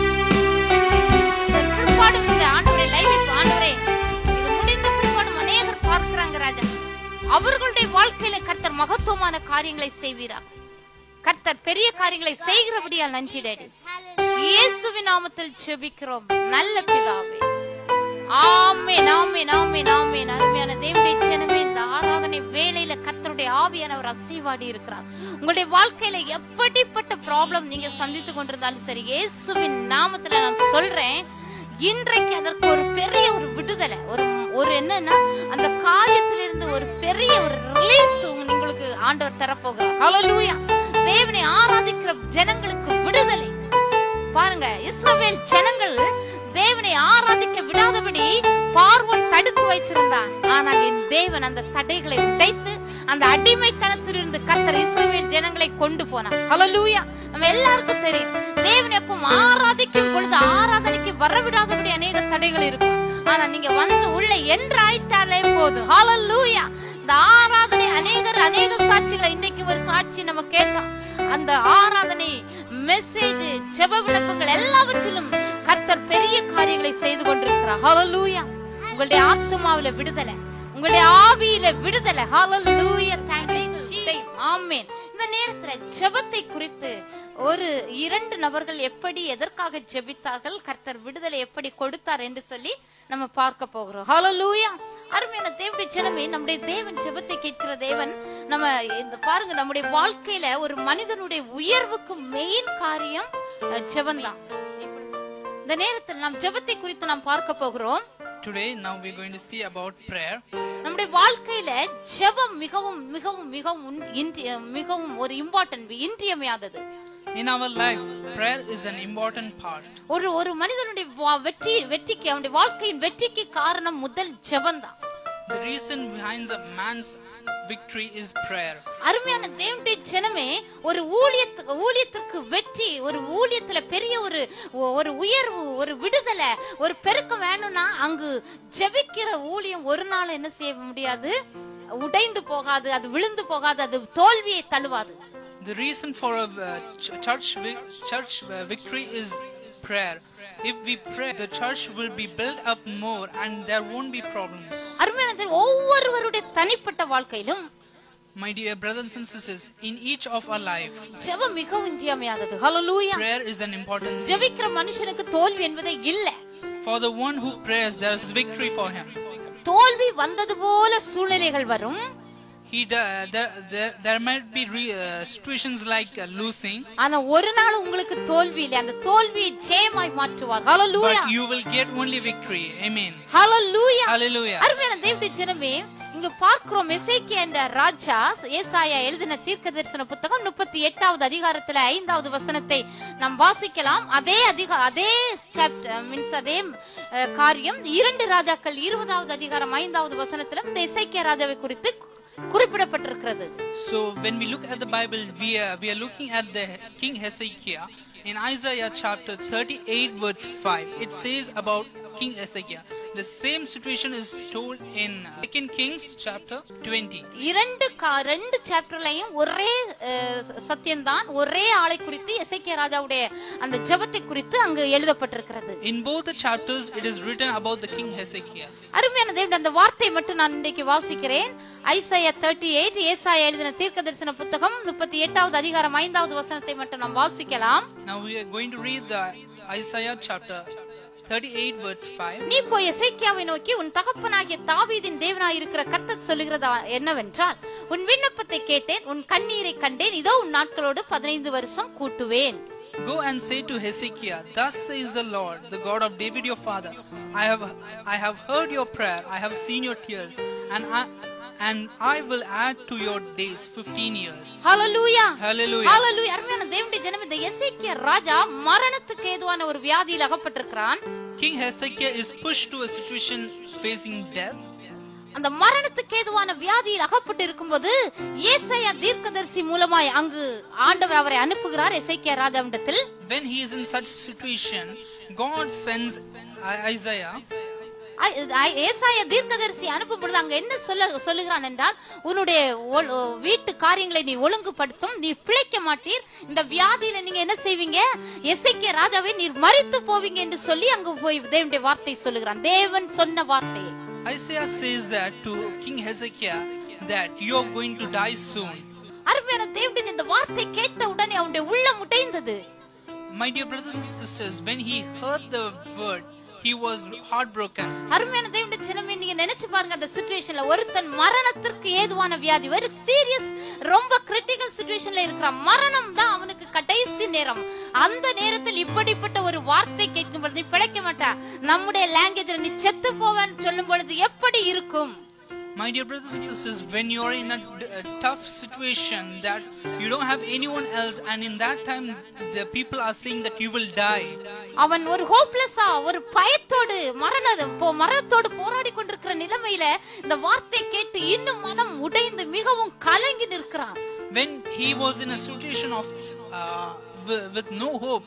இதன் பிற்பாடும் இந்த ஆண்டவரே live இப்ப ஆண்டவரே, இது முடிந்த பிற்பாடும் அநேகர் பார்க்கிறாங்க ராஜா. அவர்களுடைய வாழ்க்கையில கர்த்தர் மகத்துவமான காரியங்களை செய்வீரா கர்த்தர் பெரிய காரியங்களை செய்கிறபடியால் நன்றி டேடி இயேசுவின் நாமத்தில் ஜெபிக்கிறோம் நல்ல பிதாவே ஆமென் ஆமென் ஆமென் ஆமென் அருமையான தேவனுடைய ஜனமே இந்த ஆராதனை வேளையில கர்த்தருடைய ஆவியானவர் அசைவாடி இருக்கிறார் உங்களுடைய வாழ்க்கையில எப்படிப்பட்ட ப்ராப்ளம் நீங்க சந்தித்து கொண்டிருந்தாலும் சரி இயேசுவின் நாமத்துல நான் சொல்றேன் இன்றைக்கு அதற்கு ஒரு பெரிய ஒரு விடுதலை ஒரு ஒரு என்னன்னா அந்த காரியத்திலிருந்து ஒரு பெரிய ஒரு ரிலீஸ் உங்களுக்கு ஆண்டவர் தரப்போகிறார் ஹalleluya தேவனை ஆராதிக்கிற ஜனங்களுக்கு விடுதலை பாருங்க இஸ்ரவேல் ஜனங்கள் தேவனை ஆராதிக்க விடாதபடி பார்வோன் தடுத்து வைத்திருந்தான் ஆனால் என் தேவன் அந்த தடைகளை உடைத்து அந்த அடிமைத்தனத்திலிருந்து கர்த்தர் இஸ்ரவேல் ஜனங்களை கொண்டு போனார் ஹalleluya நம்ம எல்லாருக்கும் தெரியும் தேவன் எப்பவும் ஆராதிக்கும் பொழுது ஆராதனைக்கு வரவிடாதபடி அநேக தடைகள் இருக்கும் ஆனா நீங்க வந்து உள்ள என்றாயிட்டாலே போதும் ஹalleluya இந்த ஆராதனை அநேகர் அநேக சாட்சிகளை இன்னைக்கு ஒரு சாட்சி நம்ம கேட்டோம் அந்த ஆராதனை மெசேஜ் ஜெப விண்ணப்பங்கள் எல்லாவற்றிலும் கர்த்தர் பெரிய காரியங்களை செய்து கொண்டிருக்கிறார் ஹalleluya உங்களுடைய ஆத்மாவில விடுதலை உங்களுடைய ஆவியில விடுதலை ஹalleluya thank you ஆமென் இந்த நேரத்துல ஜெபத்தை குறித்து ஒரு இரண்டு நபர்கள் எப்படி எதற்காக ஜெபித்தார்கள் கர்த்தர் விடுதலை எப்படி கொடுத்தார் என்று சொல்லி நம்ம பார்க்க போகிறோம் ஹalleluya அருமையான தேவனுடைய ஜனமே நம்முடைய தேவன் ஜெபத்தை கேட்கிற தேவன் நம்ம இந்த பாருங்க நம்முடைய வாழ்க்கையில ஒரு மனிதனுடைய உயர்வுக்கு மெயின் காரியம் ஜெபந்தான் இந்த நேரத்தில் நாம் ஜெபத்தை குறித்து நாம் பார்க்க போகிறோம் Today, now we're going to see about prayer. நம்முடைய வாழ்க்கையில ஜெபம் மிகவும் மிகவும் மிகவும் உன்- இன்றிய- மிகவும் ஒரு இம்பார்ட்டன்ட் இன்றியமையாதது In our life, prayer is an important part. ஒரு ஒரு மனிதனுடைய வா- வெற்றி வெற்றிக்கு அவனுடைய வாழ்க்கையின் வெற்றிக்கு காரணம் முதல் ஜெபம்தான் The reason behind a man's victory is prayer. அருமையான தேவனுடைய ஜனமே ஒரு ஊழியத்துக்கு ஊழியத்திற்கு வெற்றி ஒரு ஊழியத்துல பெரிய ஒரு ஒ- ஒரு உயர்வு ஒரு விடுதலை ஒரு பெருக்கம் வேணும்னா அங்கு ஜெபிக்கிற ஊழியம் ஒரு நாள் என்ன செய்ய முடியாது உடைந்து போகாது அது விழுந்து போகாது அது தோல்வியை தழுவாது The reason for a uh, ch- church vi- church uh, victory is prayer. If we pray, the church will be built up more and there won't be problems. அருமையான தேவன் ஒவ்வொருவருடைய தனிப்பட்ட வாழ்க்கையிலும் My dear brothers and sisters, in each of our life, ஜெபம் மிகவும் இன்றியமையாதது ஹalleluya prayer is an important thing. ஜெபிக்கிற மனுஷனுக்கு தோல்வி என்பதே இல்ல For the one who prays, there is victory for him. தோல்வி வந்தது போல சூழ்நிலைகள் வரும் He do- there, there, there might be re- uh, situations like uh, losing, ஆனா ஒரு நாள் உங்களுக்கு தோல்வி இல்லை அந்த தோல்வியை ஜெயமாய் மாற்றுவார் ஹalleluya but you will get only victory. Amen. Hallelujah Hallelujah. அருமையான தேவனுடைய ஜனமே இங்க பார்க்கிறோம் எசேக்கியா என்ற ராஜா ஏசாயா எழுதின தீர்க்க தரிசன புத்தகம் முப்பத்தி எட்டாவது அதிகாரத்துல ஐந்தாவது வசனத்தை நாம் வாசிக்கலாம் அதே அதிக அதே சாப்டர் மீன்ஸ் அதே அஹ், காரியம் இரண்டு ராஜாக்கள் இருபதாவது அதிகாரம் ஐந்தாவது வசனத்திலும் இந்த எசேக்கியா ராஜாவை குறித்து குறிப்பிடப்பட்டிருக்கிறது So when we look at the Bible, we are, we are looking at the King Hezekiah. In Isaiah chapter 38 verse 5, it says about King Hezekiah. The same situation is told in 2 Kings chapter 20. இரண்டு கா- ரெண்டு சாப்டர்லயும் ஒரே அஹ், ச- சத்தியம்தான் ஒரே ஆளை குறித்து எசேக்கியா ராஜாவுடைய அந்த ஜெபத்தை குறித்து அங்கு எழுதப்பட்டிருக்கிறது In both the chapters, it is written about the King Hezekiah. அருமையான தேவன் அந்த வார்த்தை மட்டும் நான் இன்றைக்கு வாசிக்கிறேன் ஐசாயா தேர்ட்டி எயிட் ஏசாயா எழுதின தீர்க்க தரிசன புத்தகம் முப்பத்தி எட்டாவது அதிகாரம் ஐந்தாவது வசனத்தை மட்டும் நாம் வாசிக்கலாம் Now we are going to read the Isaiah chapter 38 verse 5. நீ போய் எசேக்கியாவை நோக்கி உன் தகப்பனாகிய தாவீதின் தேவனாய் இருக்கிற கர்த்தர் சொல்லுகிறதா என்னவென்றால் உன் விண்ணப்பத்தை கேட்டேன் உன் கண்ணீரை கண்டேன் இதோ உன் நாட்களோடு பதினைந்து வருஷம் கூட்டுவேன் Go and say to Hezekiah, Thus says the Lord, the God of David your father, I have I have heard your prayer, I have seen your tears, and I and I will add to your days fifteen years. Hallelujah Hallelujah. ஹalleluya அருமையான தேவனுடைய ஜனம் இந்த எசேக்கியா ராஜா மரணத்துக்கு ஏதுவான ஒரு வியாதியில் அகப்பட்டிருக்கிறான் King Hezekiah is pushed to a situation facing death. அந்த மரணத்துக்கு ஏதுவான வியாதியில் அகப்பட்டு இருக்கும்போது ஏசாயா தீர்க்கதரிசி மூலமாய் அங்கு ஆண்டவர் அவரை அனுப்புகிறார் எசேக்கியா ராஜாவிடத்தில் When he is in such situation, God sends I- Isaiah ஐ- ஐ- ஏசாயா தீர்க்கதரிசி அனுப்பும் பொழுது அங்க என்ன சொல்ல சொல்லுகிறான் என்றால் உன்னுடைய ஒ- ஒ- வீட்டு காரியங்களை நீ ஒழுங்குபடுத்தும் நீ பிழைக்க மாட்டீர் இந்த வியாதியில நீங்க என்ன செய்வீங்க எசைக்கிய ராஜாவை நீர் மறித்து போவீங்க என்று சொல்லி அங்கு போய் தேவனுடைய வார்த்தை சொல்லுகிறான் தேவன் சொன்ன வார்த்தையை Isaiah says that to King Hezekiah that you are going to die soon. அருமையான தேவனுடைய இந்த வார்த்தை கேட்ட உடனே அவனுடைய உள்ளம் உடைந்தது My dear brothers and sisters, when he heard the word, he was heartbroken. அருமையான தேவனுடைய சினமே நீங்க நினைச்சு பாருங்க அந்த சுச்சுவேஷன்ல ஒருத்தன் மரணத்திற்கு ஏதுவான வியாதி வெரி சீரியஸ் ரொம்ப கிரிட்டிக்கல் சுச்சுவேஷன்ல இருக்கிறான் மரணம் தான் அவனுக்கு கடைசி நேரம் அந்த நேரத்தில் இப்படிப்பட்ட ஒரு வார்த்தை கேட்கும் பொழுது நீ பிழைக்க மாட்டா நம்முடைய லாங்குவேஜ்ல நீ செத்து போவேன்னு சொல்லும் பொழுது எப்படி இருக்கும் My dear brothers and sisters, when you are in a, d- a tough situation that you don't have anyone else, and in that time the people are saying that you will die, அவன் ஒரு ஹோப்லெஸ்ஸா ஒரு பயத்தோடு மரண போ- மரணத்தோடு போராடி கொண்டிருக்கிற நிலைமையில இந்த வார்த்தை கேட்டு இன்னும் மனம் உடைந்து மிகவும் கலங்கி நிற்கிறான் when he was in a situation of uh, wi- with no hope,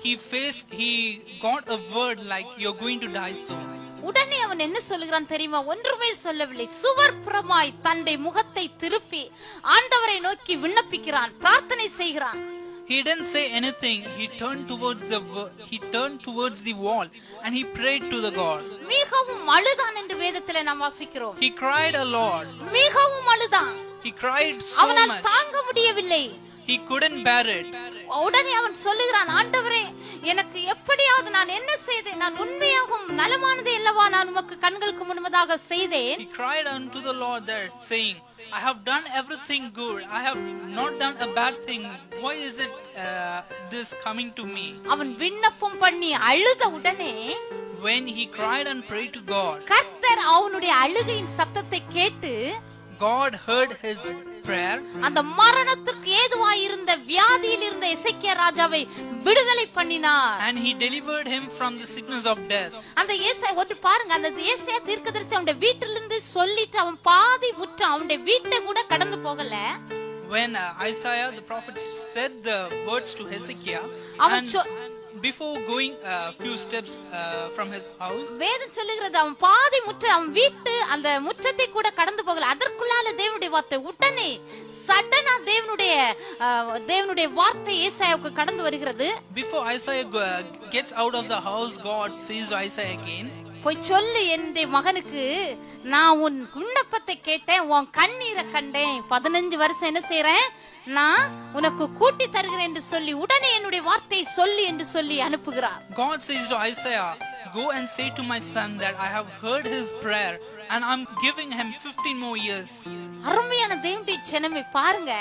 he faced, he got a word like, You're going to die soon. உடனே அவன் என்ன சொல்லுகிறான் தெரியுமா ஒன்றுமே சொல்லவில்லை சுவர்ப்புறமாய் தன்னுடைய முகத்தை திருப்பி ஆண்டவரை நோக்கி விண்ணப்பிக்கிறான் பிரார்த்தனை செய்கிறான் He didn't say anything. He turned towards the wo- he turned towards the wall and he prayed to the God. மிகவும் அழுதான் என்று வேதத்துல நாம் வாசிக்கிறோம் He cried a lot. மிகவும் அழுதான் He cried so அவனால் much. தாங்க முடியவில்லை He couldn't bear it. உடனே அவன் சொல்லுகிறான் ஆண்டவரே எனக்கு எப்படியாவது நான் என்ன செய்தேன் நான் உண்மையாகவும் நலமானதை அல்லவா நான் உமக்கு கண்களுக்கு முன்பதாக செய்தேன் He cried unto the Lord there, saying, I have done everything good. I have not done a bad thing. Why is it uh, this coming to me? அவன் விண்ணப்பம் பண்ணி அழுத உடனே When he cried and prayed to God, கர்த்தர் அவனுடைய அழுகையின் சத்தத்தை கேட்டு God heard his prayer அந்த மரணத்திற்கு ஏதுவாயிருந்த வியாதியில் இருந்த இசைக்கிய ராஜாவை விடுதலை பண்ணினார் and he delivered him from the sickness of death. அந்த ஏசை ஒன்று பாருங்க அந்த ஏசையா தீர்க்கதரிசி அவனுடைய வீட்டிலிருந்து சொல்லிட்டு அவன் பாதி விட்டான் அவனுடைய வீட்டை கூட கடந்து போகல When uh, Isaiah the prophet said the words to Hezekiah, அவன் and சொ- before going a few steps uh, from his house, வேதம் சொல்லுகிறது அவன் பாதி முற்ற அவன் வீட்டு அந்த முற்றத்தை கூட கடந்து போகல அதற்குள்ளால தேவனுடைய வார்த்தை உடனே சடனா தேவனுடைய அஹ், தேவனுடைய வார்த்தை ஏசாயாவுக்கு கடந்து வருகிறது before Isaiah go- gets out of the house, God says to Isaiah again, போய் சொல்லு என்னுடைய மகனுக்கு நான் உன் விண்ணப்பத்தை கேட்டேன் உன் கண்ணீரை கண்டேன் பதினஞ்சு வருஷம் என்ன செய்றேன் நான் உனக்கு கூட்டி தருகிறேன் என்று சொல்லி உடனே என்னுடைய வார்த்தையை சொல்லு என்று சொல்லி அனுப்புகிறார் God says to Isaiah, Go and say to my son that I have heard his prayer and I'm giving him 15 more years. அருமையான தேவனுடைய ஜனமே பாருங்க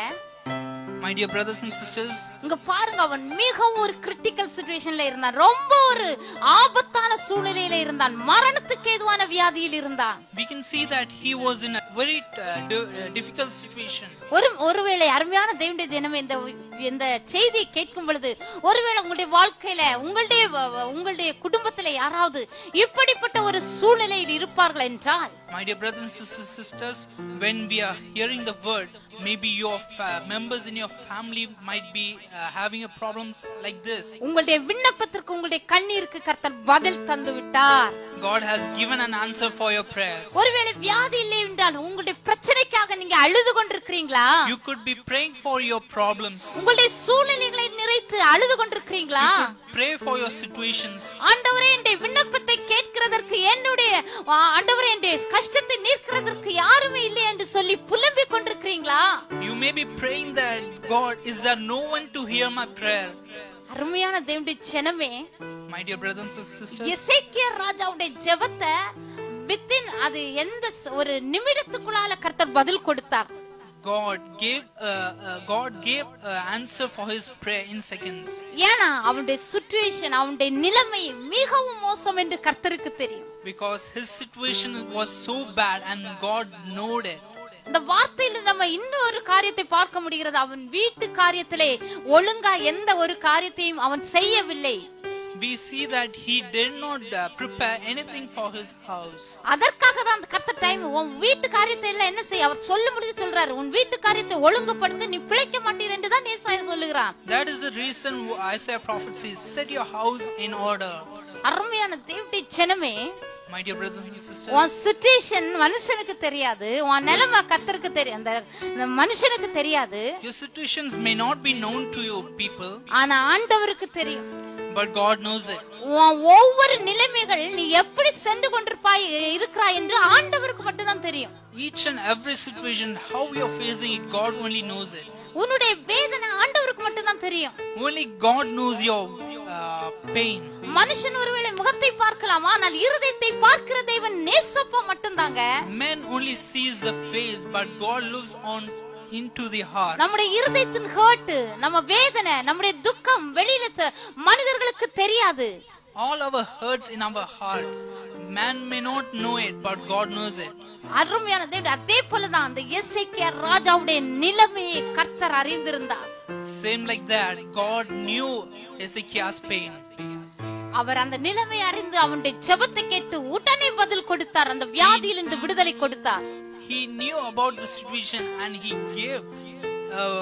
My dear brothers and sisters, இங்க பாருங்க அவன் மிகவும் ஒரு கிரிட்டிக்கல் சுச்சுவேஷன்ல இருந்தான் ரொம்ப ஒரு ஆபத்தான சூழ்நிலையில இருந்தான் மரணத்துக்கு ஏதுவான வியாதியில் இருந்தான் we can see that he was in a very uh, di- uh, difficult situation. ஒரு ஒருவேளை அருமையான தேவனுடைய தினம் இந்த இந்த செய்தியை கேட்கும் பொழுது ஒருவேளை உங்களுடைய வாழ்க்கையில உங்களுடைய வ- வ- உங்களுடைய குடும்பத்துல யாராவது இப்படிப்பட்ட ஒரு சூழ்நிலையில் இருப்பார்கள் என்றால் My dear brothers and sisters, sisters, when we are hearing the word, maybe your fa- members in your family might be uh, having a problems like this. உங்களுடைய விண்ணப்பத்திற்கு உங்களுடைய கண்ணீருக்கு கர்த்தர் பதில் தந்து விட்டார் God has given an answer for your prayers. ஒருவேளை வியாதி இல்லை என்றால் உங்களுடைய பிரச்சனைக்காக நீங்க அழுது கொண்டிருக்கிறீங்களா You could be praying for your problems. உங்களுடைய சூழ்நிலைகளை நிறைத்து அழுது கொண்டிருக்கிறீங்களா Pray for your situations. ஆண்டவரே என்னுடைய விண்ணப்பத்தை கேட்கிறதற்கு என்னுடைய ஆ, ஆண்டவரே என்னுடைய கஷ்டத்தை நீக்கிறதற்கு யாருமே இல்லை என்று சொல்லி புலம்பிக் கொண்டிருக்கிறீங்களா You may be praying that, God, is there no one to hear my prayer? அருமையான தேவனுடைய ஜனமே My dear brothers and sisters, எசேக்கியா ராஜாவுடைய ஜெபத்தை வித்தின் அது எந்த ச- ஒரு நிமிடத்துக்குள்ளால கர்த்தர் பதில் கொடுத்தார் God gave uh, uh, God gave uh, answer for his prayer in seconds ஏன்னா அவனுடைய சுச்சுவேஷன் அவனுடைய நிலைமை மிகவும் மோசம் என்று கர்த்தருக்கு தெரியும் because his situation was so bad and God knowed it. இந்த வார்த்தையில நம்ம இன்னும் ஒரு காரியத்தை பார்க்க முடிகிறது அவன் வீட்டு காரியத்திலே ஒழுங்கா எந்த ஒரு காரியத்தையும் அவன் செய்யவில்லை We see that he did not uh, prepare anything for his house. அதற்காக தான் அந்த கத்த டைம் உன் வீட்டு காரியத்தை எல்லாம் என்ன செய்ய அவர் சொல்ல முடிஞ்சு சொல்றாரு உன் வீட்டு காரியத்தை ஒழுங்குபடுத்தி நீ பிழைக்க மாட்டீர் என்று தான் ஏசாயா சொல்லுகிறான் That is the reason Isaiah prophet says, Set your house in order. அருமையான தேவடி ஜனமே My dear brothers and sisters, உன் சுச்சுவேஷன் மனுஷனுக்கு தெரியாது உன் நிலைமை கத்தருக்கு தெரியும் அந்த அந்த மனுஷனுக்கு தெரியாது your situations may not be known to you people, ஆனா ஆண்டவருக்கு தெரியும் but God knows it. உன் ஒவ்வொரு நிலைமைகள் நீ எப்படி சென்று கொண்டிருப்பாய் இருக்கிறாய் என்று ஆண்டவருக்கு மட்டும்தான் தெரியும் Each and every situation, how you're facing it, God only knows it. உன்னுடைய வேதனை ஆண்டவருக்கு மட்டும்தான் தெரியும் Only God knows your uh, pain. மனுஷன் ஒருவேளை முகத்தை பார்க்கலாம் ஆனால் இருதயத்தை பார்க்கிற தேவன் நேசப்பா மட்டும்தாங்க Man only sees the face, but God looks on into the heart. நம்முடைய இருதயத்தின் ஹர்ட் நம்ம வேதனை நம்முடைய துக்கம் வெளியில தெ- மனிதர்களுக்கு தெரியாது All our hurts in our heart, man may not know it, but God knows it. அருமையான தேவன் அதே போலதான் அந்த எஸ்ஐகே ராஜாவுடைய நிலைமையை கர்த்தர் அறிந்திருந்தார் Same like that, God knew Hezekiah's pain. அவர் அந்த நிலைமை அறிந்து அவனுடைய ஜெபத்தை கேட்டு உடனே பதில் கொடுத்தார் அந்த வியாதியிலிருந்து விடுதலை கொடுத்தார் He knew about the situation and he gave uh,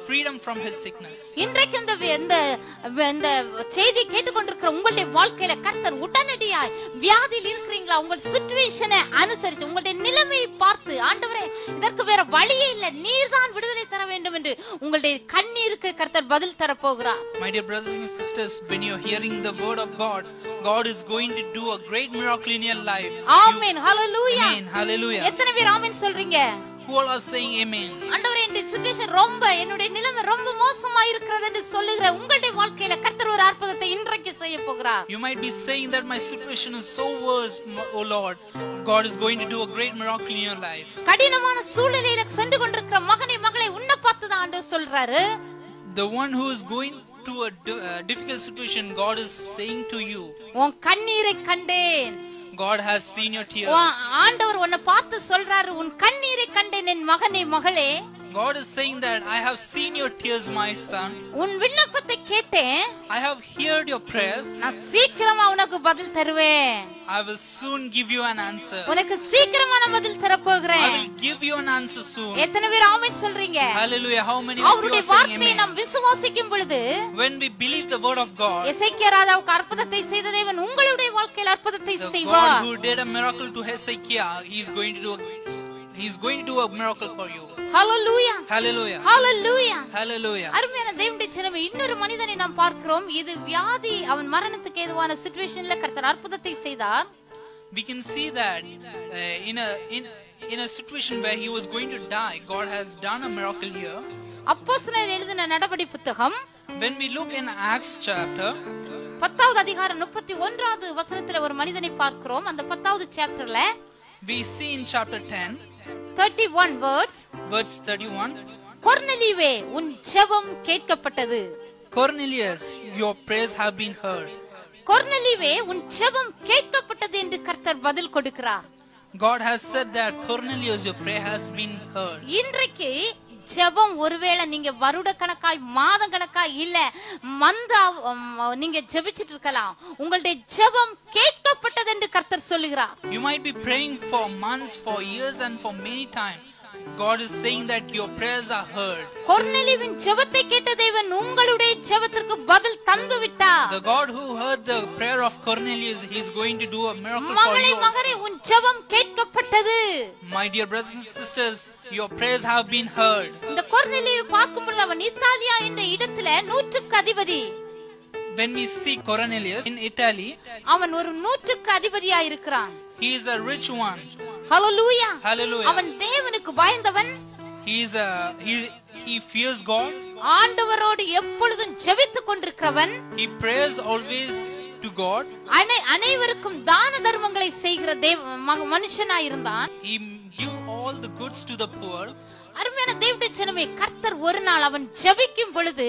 freedom from his sickness. இன்றைக்கு இந்த இந்த இந்த செய்தி கேட்டுக்கொண்டிருக்கிற உங்களுடைய வாழ்க்கையில கர்த்தர் உடனடியாய் வியாதியில் இருக்கிறீங்களா உங்கள் சுச்சுவேஷனை அனுசரித்து உங்களுடைய நிலைமையை பார்த்து ஆண்டவரே இதற்கு வேற வழியே இல்ல நீர்தான் விடுதலை தர வேண்டும் என்று உங்களுடைய கண்ணீருக்கு கர்த்தர் பதில் தர போகிறார் My dear brothers and sisters, when you're hearing the word of God, God is going to do a great miracle in your life. Amen hallelujah Amen. Hallelujah. எத்தனை பேர் ஆமென் சொல்றீங்க Who all are saying amen? ஆண்டவரே என்னுடைய situation ரொம்ப என்னுடைய நிலைமை ரொம்ப மோசமா இருக்கிறது என்று சொல்லுகிற உங்களுடைய வாழ்க்கையில கர்த்தர் ஒரு அற்புதத்தை இன்றைக்கு செய்ய போகிறார் You might be saying that my situation is so worse, oh Lord. God is going to do a great miracle in your life. கடினமான சூழ்நிலையில சென்று கொண்டிருக்கிற மகனை மகளை உன்னை பார்த்து தான் ஆண்டவர் சொல்றாரு The one who is going to a di- uh, difficult situation, God is saying to you, உன் கண்ணீரை கண்டேன் God has seen your tears. உன் ஆண்டவர் உன்னை பார்த்து சொல்றாரு உன் கண்ணீரை கண்டேன் என் மகனே மகளே God is saying that I have seen your tears, my son. உன் விண்ணப்பத்தை கேட்டேன் I have heard your prayers. நான் சீக்கிரமா உனக்கு பதில் தருவேன் I will soon give you an answer. உனக்கு சீக்கிரமா நான் பதில் I தரப்போகிறேன் will give you an answer soon. எத்தனை பேர் ஆமென் சொல்றீங்க Hallelujah. How many of you அவருடைய are saying வார்த்தையை amen? நாம் விசுவாசிக்கும் பொழுது When we believe the word of God, எசேக்கியா ராஜாவுக்கு அற்புதத்தை செய்த தேவன் உங்களுடைய வாழ்க்கையில் அற்புதத்தை the செய்வார் God who did a miracle to Hezekiah, He is going to do a, He is going to do a miracle for you. Hallelujah Hallelujah. ஹalleluya Hallelujah. அருமையான தேவனுடைய சினமே இன்னொரு மனிதனை நாம் பார்க்கிறோம் இது வியாதி அவன் மரணத்துக்கு ஏதுவான சிச்சுவேஷன்ல கர்த்தர் அற்புதத்தை செய்தார் We can see that uh, in a in in a situation where he was going to die, God has done a miracle here. அப்போஸ்தலர் எழுதின நடபடி புத்தகம் When we look in Acts chapter, பத்தாவது அதிகாரம் முப்பத்தி ஒன்றாவது வசனத்துல ஒரு மனிதனை பார்க்கிறோம் அந்த பத்தாவது சாப்டர்ல we see in chapter 10, thirty one words verse 31, கொர்நெலியுவே உன் ஜெபம் கேட்கப்பட்டது Cornelius, your prayers have been heard. கொர்நெலியுவே உன் ஜெபம் கேட்கப்பட்டது என்று கர்த்தர் பதில் கொடுக்கிறார் God has said that Cornelius, your prayer has been heard. இன்றைக்கு ஜெபம் ஒருவேளை நீங்க வருட கணக்காய் மாத கணக்காய் இல்ல மந்த நீங்க ஜெபிச்சிட்டு இருக்கலாம் உங்களுடைய ஜெபம் கேட்கப்பட்டது என்று கர்த்தர் சொல்லுகிறார் You might be praying for months, for years, and for many times. God is saying that your prayers are heard. கொர்நெலிவின் ஜெபத்தை கேட்ட தேவன் உங்களுடைய ஜெபத்திற்கு பதில் தந்து விட்டார் The God who heard the prayer of Cornelius, He is going to do a miracle for மகளே you. also. மகனே உன் ஜெபம் கேட்கப்பட்டது My dear brothers and sisters, your prayers have been heard. இந்த கொர்நெலியை பார்க்கும் பொழுது அவன் இத்தாலியா என்ற இடத்துல நூற்றுக்கு அதிபதி When we see Cornelius in Italy, அவன் ஒரு நூற்றுக்கு அதிபதியா இருக்கிறான் he is a rich one. Hallelujah Hallelujah. அவன் தேவனுக்கு பயந்தவன் He is a he he fears God. ஆண்டவரோடு எப்பொழுதும் ஜெபித்துக் கொண்டிருக்கிறவன் He prays always to God. அனை அனைவருக்கும் தான தர்மங்களை செய்கிற தேவ ம- மனுஷனாய் இருந்தான் He give all the goods to the poor. அருமையான தேவனுடைய ஜனமே கர்த்தர் ஒரு நாள் அவன் ஜெபிக்கும் பொழுது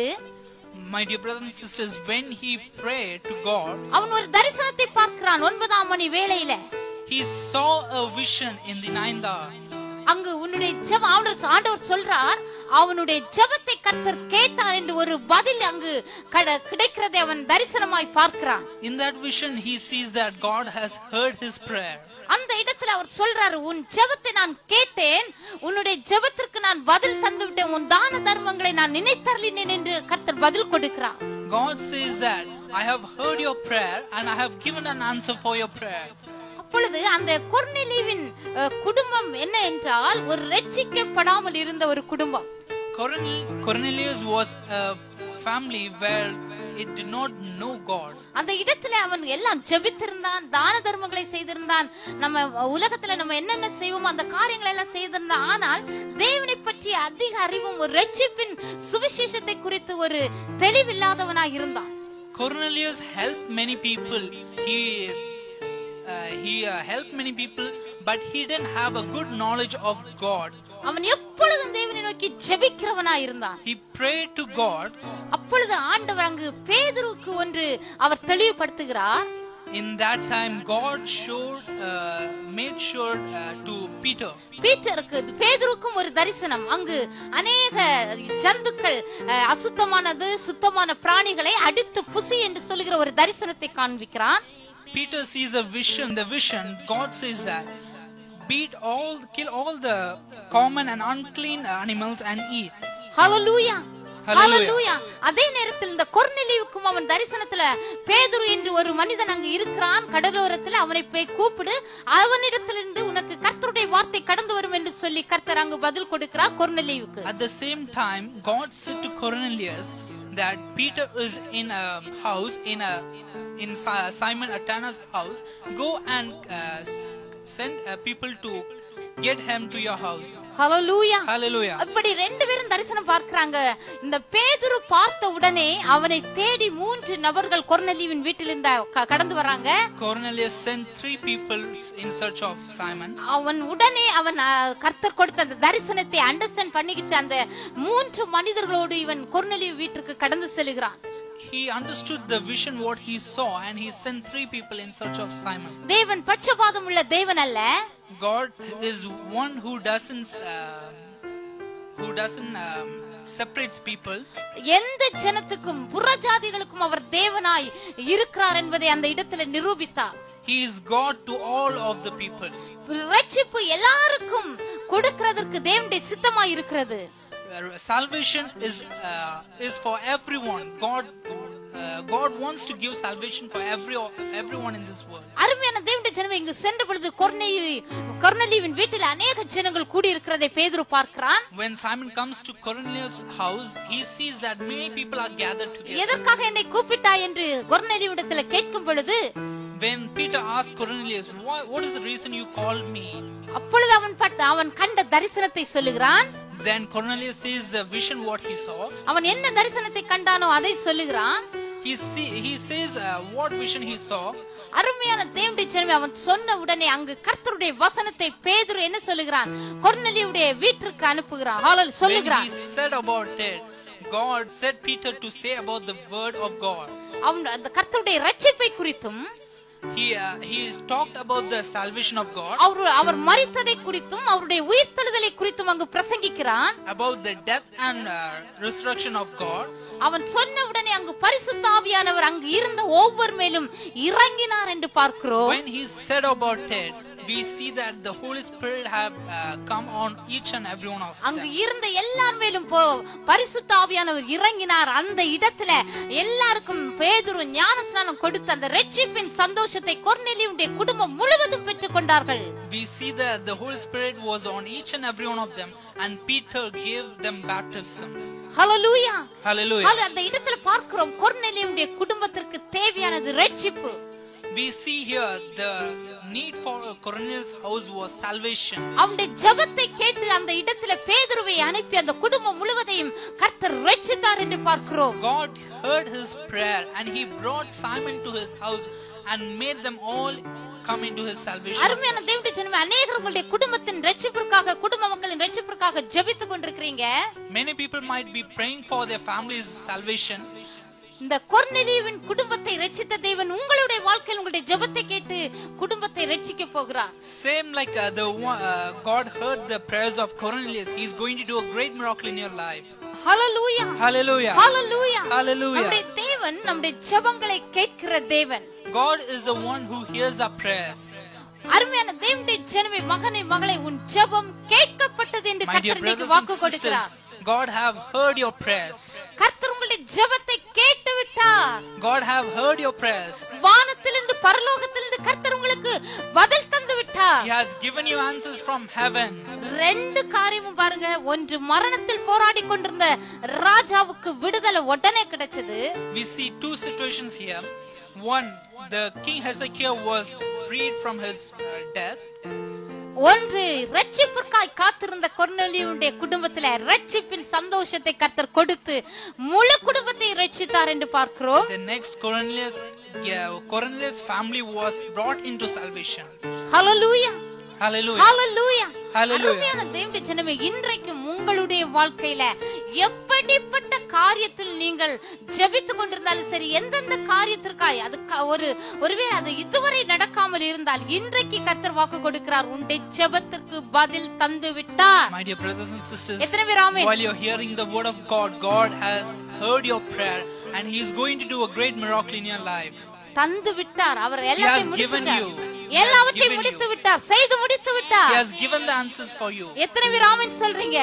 My dear brothers and sisters, when he prayed to God, அவன் ஒரு தரிசனத்தை பார்க்கிறான் ஒன்பதாம் மணி வேளையில he saw a vision in the ninth hour. அங்கு உன்னுடைய ஜெபம் அவனுடைய ஆண்டவர் சொல்றார் அவனுடைய ஜெபத்தை கர்த்தர் கேட்டார் என்று ஒரு பதில் அங்கு கட- கிடைக்கிறதை அவன் தரிசனமாய் பார்க்கிறான் In that vision, he sees that God has heard his prayer. அந்த இடத்துல அவர் சொல்றாரு உன் ஜெபத்தை நான் கேட்டேன் உன்னுடைய ஜெபத்திற்கு நான் பதில் தந்து விட்டேன் உன் தான தர்மங்களை நான் நினைத்தருளினேன் என்று கர்த்தர் பதில் கொடுக்கிறார் God says that I have heard your prayer and I have given an answer for your prayer. அப்பொழுது அந்த கொர்நெலிவின் அஹ், குடும்பம் என்ன என்றால் ஒரு ரட்சிக்கப்படாமல் இருந்த ஒரு குடும்பம் Cornel- Cornelius was a family where it did not know God. அந்த இடத்துல அவன் எல்லாம் ஜெபித்திருந்தான் தான தர்மங்களை செய்திருந்தான் நம்ம உலகத்துல நம்ம என்னென்ன செய்வோமோ அந்த காரியங்களை எல்லாம் செய்திருந்தான் ஆனால் தேவனை பற்றிய அதிக அறிவும் ஒரு ரட்சிப்பின் சுவிசேஷத்தை குறித்து ஒரு தெளிவில்லாதவனாய் இருந்தான் Cornelius helped many people. He uh, he uh, helped many people, but he didn't have a good knowledge of God. அவன் எப்பொழுதும் தேவனை நோக்கி ஜெபிக்கிறவனாய் இருந்தான் He prayed to God. அப்பொழுது ஆண்டவர் அங்கு பேதுருவுக்கு ஒன்று அவர் தெளிவுபடுத்துகிறார் In that time, God showed, uh, made sure uh, to Peter. பீட்டருக்கு பேதுருக்கும் ஒரு தரிசனம் அங்கு அநேக ஜந்துக்கள் அஹ், அசுத்தமானது சுத்தமான பிராணிகளை அடித்து புசி என்று சொல்லுகிற ஒரு தரிசனத்தை காண்பிக்கிறான் Peter sees a vision. The vision, God says that beat all, kill all the common and unclean animals and eat. Hallelujah Hallelujah. Hallelujah. அதே நேரத்தில் இந்த கொர்நெலியுக்கும் அவன் தரிசனத்துல பேதுரு என்று ஒரு மனிதன் அங்கு இருக்கிறான் கடலோரத்துல அவனை போய் கூப்பிடு அவனிடத்திலிருந்து உனக்கு கர்த்தருடைய வார்த்தை கடந்து வரும் என்று சொல்லி கர்த்தர் அங்கு பதில் கொடுக்கிறார் கொர்நெலியுக்கு At the same time, God said to Cornelius that Peter is in a house in a in Si- Simon Atana's house. Go and uh, s- send uh, people to get him to your house. Hallelujah Hallelujah. அப்படி ரெண்டு பேரும் தரிசனம் பார்க்கறாங்க இந்த பேதுரு பார்த்த உடனே அவனை தேடி மூன்று நபர்கள் கொர்நெலியுவின் வீட்டிலிருந்து க- கடந்து வராங்க Cornelius sent three people in search of Simon. அவன் உடனே அவன் அஹ், கர்த்தர் கொடுத்த அந்த தரிசனத்தை அண்டர்ஸ்டாண்ட் பண்ணிக்கிட்டு அந்த மூன்று மனிதர்களோடு இவன் கொர்நெலியு வீட்டுக்கு கடந்து செல்கிறான் He understood the vision what he saw and he sent three people in search of Simon. தேவன் பட்சபாதம் உள்ள தேவன் அல்ல God is one who doesn't uh, who doesn't um, separates people. எந்த ஜனத்துக்கும் புறஜாதிகளுக்கும் அவர் தேவனாய் இருக்கிறார் என்பதை அந்த இடத்துல நிரூபித்தார் He is God to all of the people. ரட்சிப்பு எல்லாருக்கும் கொடுக்கிறதற்கு தேவனுடைய சித்தமாய் இருக்கிறது Uh, Salvation is uh, is for everyone. God uh, God wants to give salvation for every everyone in this world. அருமையான தேவனுடைய ஜனமே இங்கு சென்ற பொழுது கொர்நேயு கொர்நலியுவின் வீட்டில் அநேக ஜனங்கள் கூடியிருக்கிறதை பேதுரு பார்க்கிறான் When Simon comes to Cornelius' house, he sees that many people are gathered together. எதற்காக என்னை கூப்பிட்டாய் என்று கொர்நலியுடத்துல கேட்கும் பொழுது When Peter asked Cornelius, "Why? What is the reason you called me?" அப்பொழுது அவன் பட்ட அவன் கண்ட தரிசனத்தை சொல்லுகிறான் Then Cornelius says the vision what he saw. அவன் என்ன தரிசனத்தை கண்டானோ அதை சொல்லுகிறான் He see, he says uh, what vision he saw. அருமையான தேவனுடைய ஜனமே அவன் சொன்ன உடனே அங்கு கர்த்தருடைய வசனத்தை பேதுரு என்ன சொல்லுகிறான் கொர்நலியுடைய வீட்டிற்கு அனுப்புகிறான் ஹalleluya When சொல்லுகிறான் he said about it, God said Peter to say about the word of God. அவன் அந்த கர்த்தருடைய ரட்சிப்பை குறித்தும் He uh, he is talked about the salvation of God, அவர் அவர் மரித்ததை குறித்தும் அவருடைய உயிர்த்தெழுதலை குறித்தும் அங்கு பிரசங்கிக்கிறான் about the death and uh, resurrection of God. அவன் சொன்ன உடனே அங்கு பரிசுத்த ஆவியானவர் அங்கு இருந்த ஒவ்வொரு மேலும் இறங்கினார் என்று பார்க்கிறோம் When he said about it, we see that the Holy Spirit have uh, come on each and every one of அங்கு them. இருந்த எல்லார் மேலும் போ பரிசுத்த ஆவியானவர் இறங்கினார் அந்த இடத்துல எல்லாருக்கும் பேதுரு ஞானஸ்நானம் கொடுத்து அந்த ரட்சிப்பின் சந்தோஷத்தை கொர்நெலியுடைய குடும்பம் முழுவதும் பெற்றுக் கொண்டார்கள் We see that the Holy Spirit was on each and every one of them, and Peter gave them baptism. Hallelujah Hallelujah. ஹalleluya. அந்த இடத்துல பார்க்கிறோம் கொர்நெலியுடைய குடும்பத்திற்கு தேவையானது ரட்சிப்பு We see here the need for Cornelius' house was salvation. அவனுடைய ஜெபத்தை கேட்டு அந்த இடத்துல பேதுருவை அனுப்பி அந்த குடும்பம் முழுவதையும் கர்த்தர் ரட்சித்தார் என்று பார்க்கிறோம் God heard his prayer and he brought Simon to his house and made them all come into his salvation. அருமையான தேவனுடைய ஜனமே அநேகர் உங்களுடைய குடும்பத்தின் ரட்சிப்பிற்காக குடும்பங்களின் ரட்சிப்பிற்காக ஜெபித்துக் கொண்டிருக்கிறீங்க Many people might be praying for their family's salvation. இந்த கொர்நெலியுவின் குடும்பத்தை ரட்சித்த தேவன் உங்களுடைய வாழ்க்கையில் உங்களுடைய ஜெபத்தை கேட்டு குடும்பத்தை ரட்சிக்க போகிறார் Same like uh, the one, uh, God heard the prayers of Cornelius, He's going to do a great miracle in your life. Hallelujah Hallelujah. ஹalleluya Hallelujah. நம்முடைய தேவன் நம்முடைய ஜெபங்களை கேட்கிற தேவன் God is the one who hears our prayers. அருமையான தேவனுடைய ஜனமே மகனே மகளை உன் ஜெபம் கேட்கப்பட்டது என்று My dear கர்த்தர் இன்னைக்கு brothers வாக்கு and கொடுக்கிறார் sisters, God have heard your prayers. கர்த்தர் உங்களுடைய ஜெபத்தை கேட்டு விட்டார் God have heard your prayers. வானத்திலிருந்து பரலோகத்திலிருந்து கர்த்தர் உங்களுக்கு பதில் தந்து விட்டார் He has given you answers from heaven. ரெண்டு காரியமும் பாருங்க ஒன்று மரணத்தில் போராடி கொண்டிருந்த ராஜாவுக்கு விடுதலை உடனே கிடைச்சது We see two situations here. One, the king Hezekiah was freed from his uh, death. ஒன்று ரட்சிப்பிற்காய் காத்திருந்த கொர்நெலியுடைய குடும்பத்துல ரட்சிப்பின் சந்தோஷத்தை கர்த்தர் கொடுத்து முழு குடும்பத்தை ரட்சித்தார் என்று பார்க்கிறோம் The next Cornelius, yeah, Cornelius' family was brought into salvation. Hallelujah Hallelujah. ஹalleluya Hallelujah. அருமையான தேவனுடைய ஜனமே இன்றைக்கும் உங்களுடைய வாழ்க்கையில எப்படிப்பட்ட காரியத்தில் நீங்கள் ஜெபித்துக் கொண்டிருந்தாலும் சரி எந்தெந்த காரியத்திற்காய் அது க- ஒரு ஒருவேளை அது இதுவரை நடக்காமல் இருந்தால் இன்றைக்கு கர்த்தர் வாக்கு கொடுக்கிறார் உன்னுடைய ஜெபத்திற்கு பதில் தந்து விட்டார் My dear brothers and sisters, எத்தனை பேர் ஆமென்? while you're hearing the word of God, God has heard your prayer and He is going to do a great miracle in your life. தந்து விட்டார் அவர் has எல்லாத்தையும் given முடிச்சிட்டார் you. He has எல்லாவற்றையும் given முடித்து you. விட்டார் செய்து முடித்து He விட்டார் has given the answers for you. எத்தனை பேர் ஆமென் சொல்றீங்க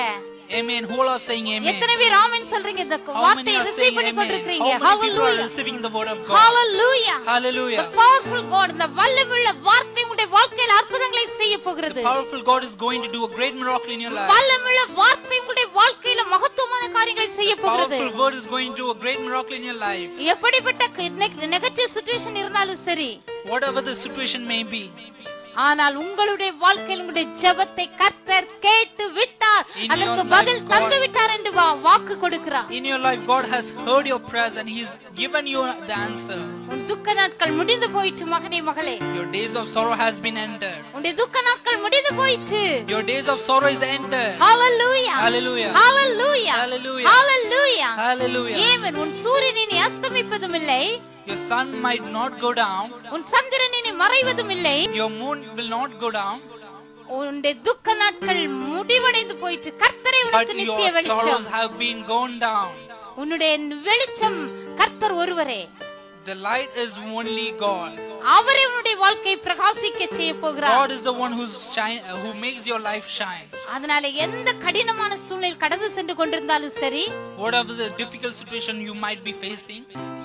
Amen. Who all are saying amen? எத்தனை பேர் ஆமென் சொல்றீங்க இந்த How many வார்த்தையை are ரிசீவ் saying பண்ணி amen? கொண்டிருக்கீங்க How many people are ஹalleluya receiving the word of God? ஹalleluya Hallelujah. the powerful god இந்த வல்லமுள்ள வார்த்தை உங்களுடைய வாழ்க்கையில் அற்புதங்களை செய்ய போகிறது Powerful God is going to do a great miracle in your life. வல்லமுள்ள வார்த்தை உங்களுடைய வாழ்க்கையில மகத்துவமான காரியங்களை செய்ய போகிறது Powerful word is going to do a great miracle in your life. எப்படிப்பட்ட நெகட்டிவ் சுச்சுவேஷன் இருந்தாலும் சரி Whatever the situation may be. ஆனால் உங்களுடைய வாழ்க்கையில் உங்களுடைய ஜெபத்தை கர்த்தர் கேட்டு விட்டார் In your அதற்கு life, பதில் God- தந்து விட்டார் என்று வா- வாக்கு கொடுக்கிறார் In your life, God has heard your prayers and He's given you the answer. உன் துக்க நாட்கள் முடிந்து போயிற்று மகனே மகளே Your days of sorrow has been entered. உன்னுடைய துக்க நாட்கள் முடிந்து போயிற்று Your days of sorrow is entered. ஹalleluya Hallelujah. ஹalleluya Hallelujah. ஹalleluya Hallelujah. ஏவன் உன் சூரியன் இனி அஸ்தமிப்பதும் இல்லை Your sun might not go down. உன் சந்திரன் இனி மறைவதும் இல்லை Your moon will not go down. உன்னுடைய துக்க நாட்கள் முடிவடைந்து போயிற்று கர்த்தரை But உனக்கு நித்திய your வெளிச்சம் sorrows have been gone down. உன்னுடைய வெளிச்சம் கர்த்தர் ஒருவரே The light is only God. அவரே உன்னுடைய வாழ்க்கையை பிரகாசிக்க செய்ய போகிறார் God is the one who's shine, uh, who makes your life shine. அதனால எந்த கடினமான சூழ்நிலை கடந்து சென்று கொண்டிருந்தாலும் சரி Whatever the difficult situation you might be facing,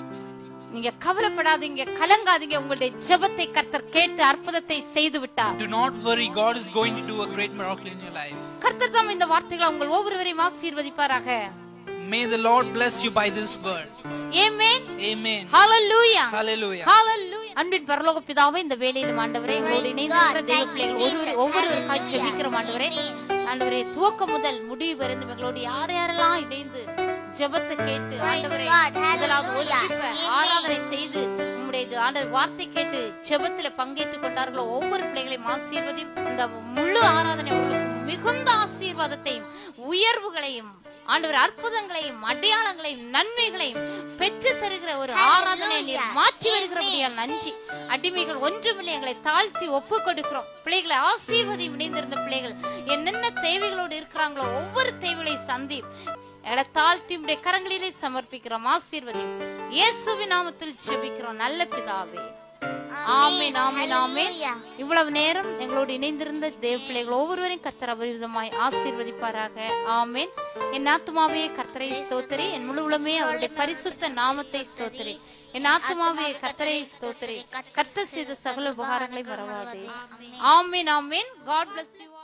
நீங்க கவலைப்படாதீங்க கலங்காதீங்க உங்களுடைய ஜெபத்தை கர்த்தர் கேட்டு அற்புதத்தை செய்து விட்டார் do not worry. God is going to do a great miracle in your life. கர்த்தர் தாம் இந்த வார்த்தைகளை உங்கள் ஒவ்வொருவரையும் ஆசீர்வதிப்பாராக May the Lord bless you by this word. Amen Amen. Hallelujah Hallelujah. ஹalleluya அன்பின் பரலோக பிதாவே இந்த வேளையிலும் ஆண்டவரே எங்களோடு இணைந்திருக்கிற தேவ பிள்ளைகள் ஒருவர் ஒவ்வொருவருக்காய் ஜெபிக்கிறோம் ஆண்டவரே ஆண்டவரே துவக்கம் முதல் முடிவு வரை எங்களோடு யார் யாரெல்லாம் இணைந்து ஜெபத்தை கேட்டு ஆண்டவரே முதலாவது worship அ ஆராதனை செய்து உம்முடைய இது ஆண்டவர் வார்த்தை கேட்டு ஜெபத்துல பங்கேற்றுக் கொண்டார்களோ ஒவ்வொரு பிள்ளைகளையும் ஆசீர்வதி இந்த முழு ஆராதனை அவர்களுக்கு மிகுந்த ஆசீர்வாதத்தையும் உயர்வுகளையும் ஆண்டவர் அற்புதங்களையும் அடையாளங்களையும் நன்மைகளையும் பெற்று தருகிற ஒரு ஆராதனை நீர் மாற்றி வருகிறபடியால் நன்றி அடிமைகள் ஒன்றுமில்லை எங்களை தாழ்த்தி ஒப்பு கொடுக்கிறோம் பிள்ளைகளை ஆசீர்வதி இணைந்திருந்த பிள்ளைகள் என்னென்ன தேவைகளோடு இருக்கிறாங்களோ ஒவ்வொரு தேவைகளையும் சந்தி எங்களை தாழ்த்தி உடைய கரங்களிலே சமர்ப்பிக்கிறோம் ஆசீர்வதி இயேசுவின் நாமத்தில் ஜெபிக்கிறோம் நல்ல பிதாவே ஆமென் ஆமென் ஆமென் இவ்வளவு நேரம் எங்களோடு இணைந்திருந்த தேவ பிள்ளைகள் ஒவ்வொருவரையும் கர்த்தர் அபரிதமாய் ஆசீர்வதிப்பாராக ஆமென் என் ஆத்துமாவே கர்த்தரை ஸ்தோத்திரி என் முழு உளமே அவருடைய பரிசுத்த நாமத்தை ஸ்தோத்திரி என் ஆத்துமாவே கர்த்தரை ஸ்தோத்திரி கர்த்தர் செய்த சகல உபகாரங்களை மறவாதே ஆமென் ஆமென் காட் bless you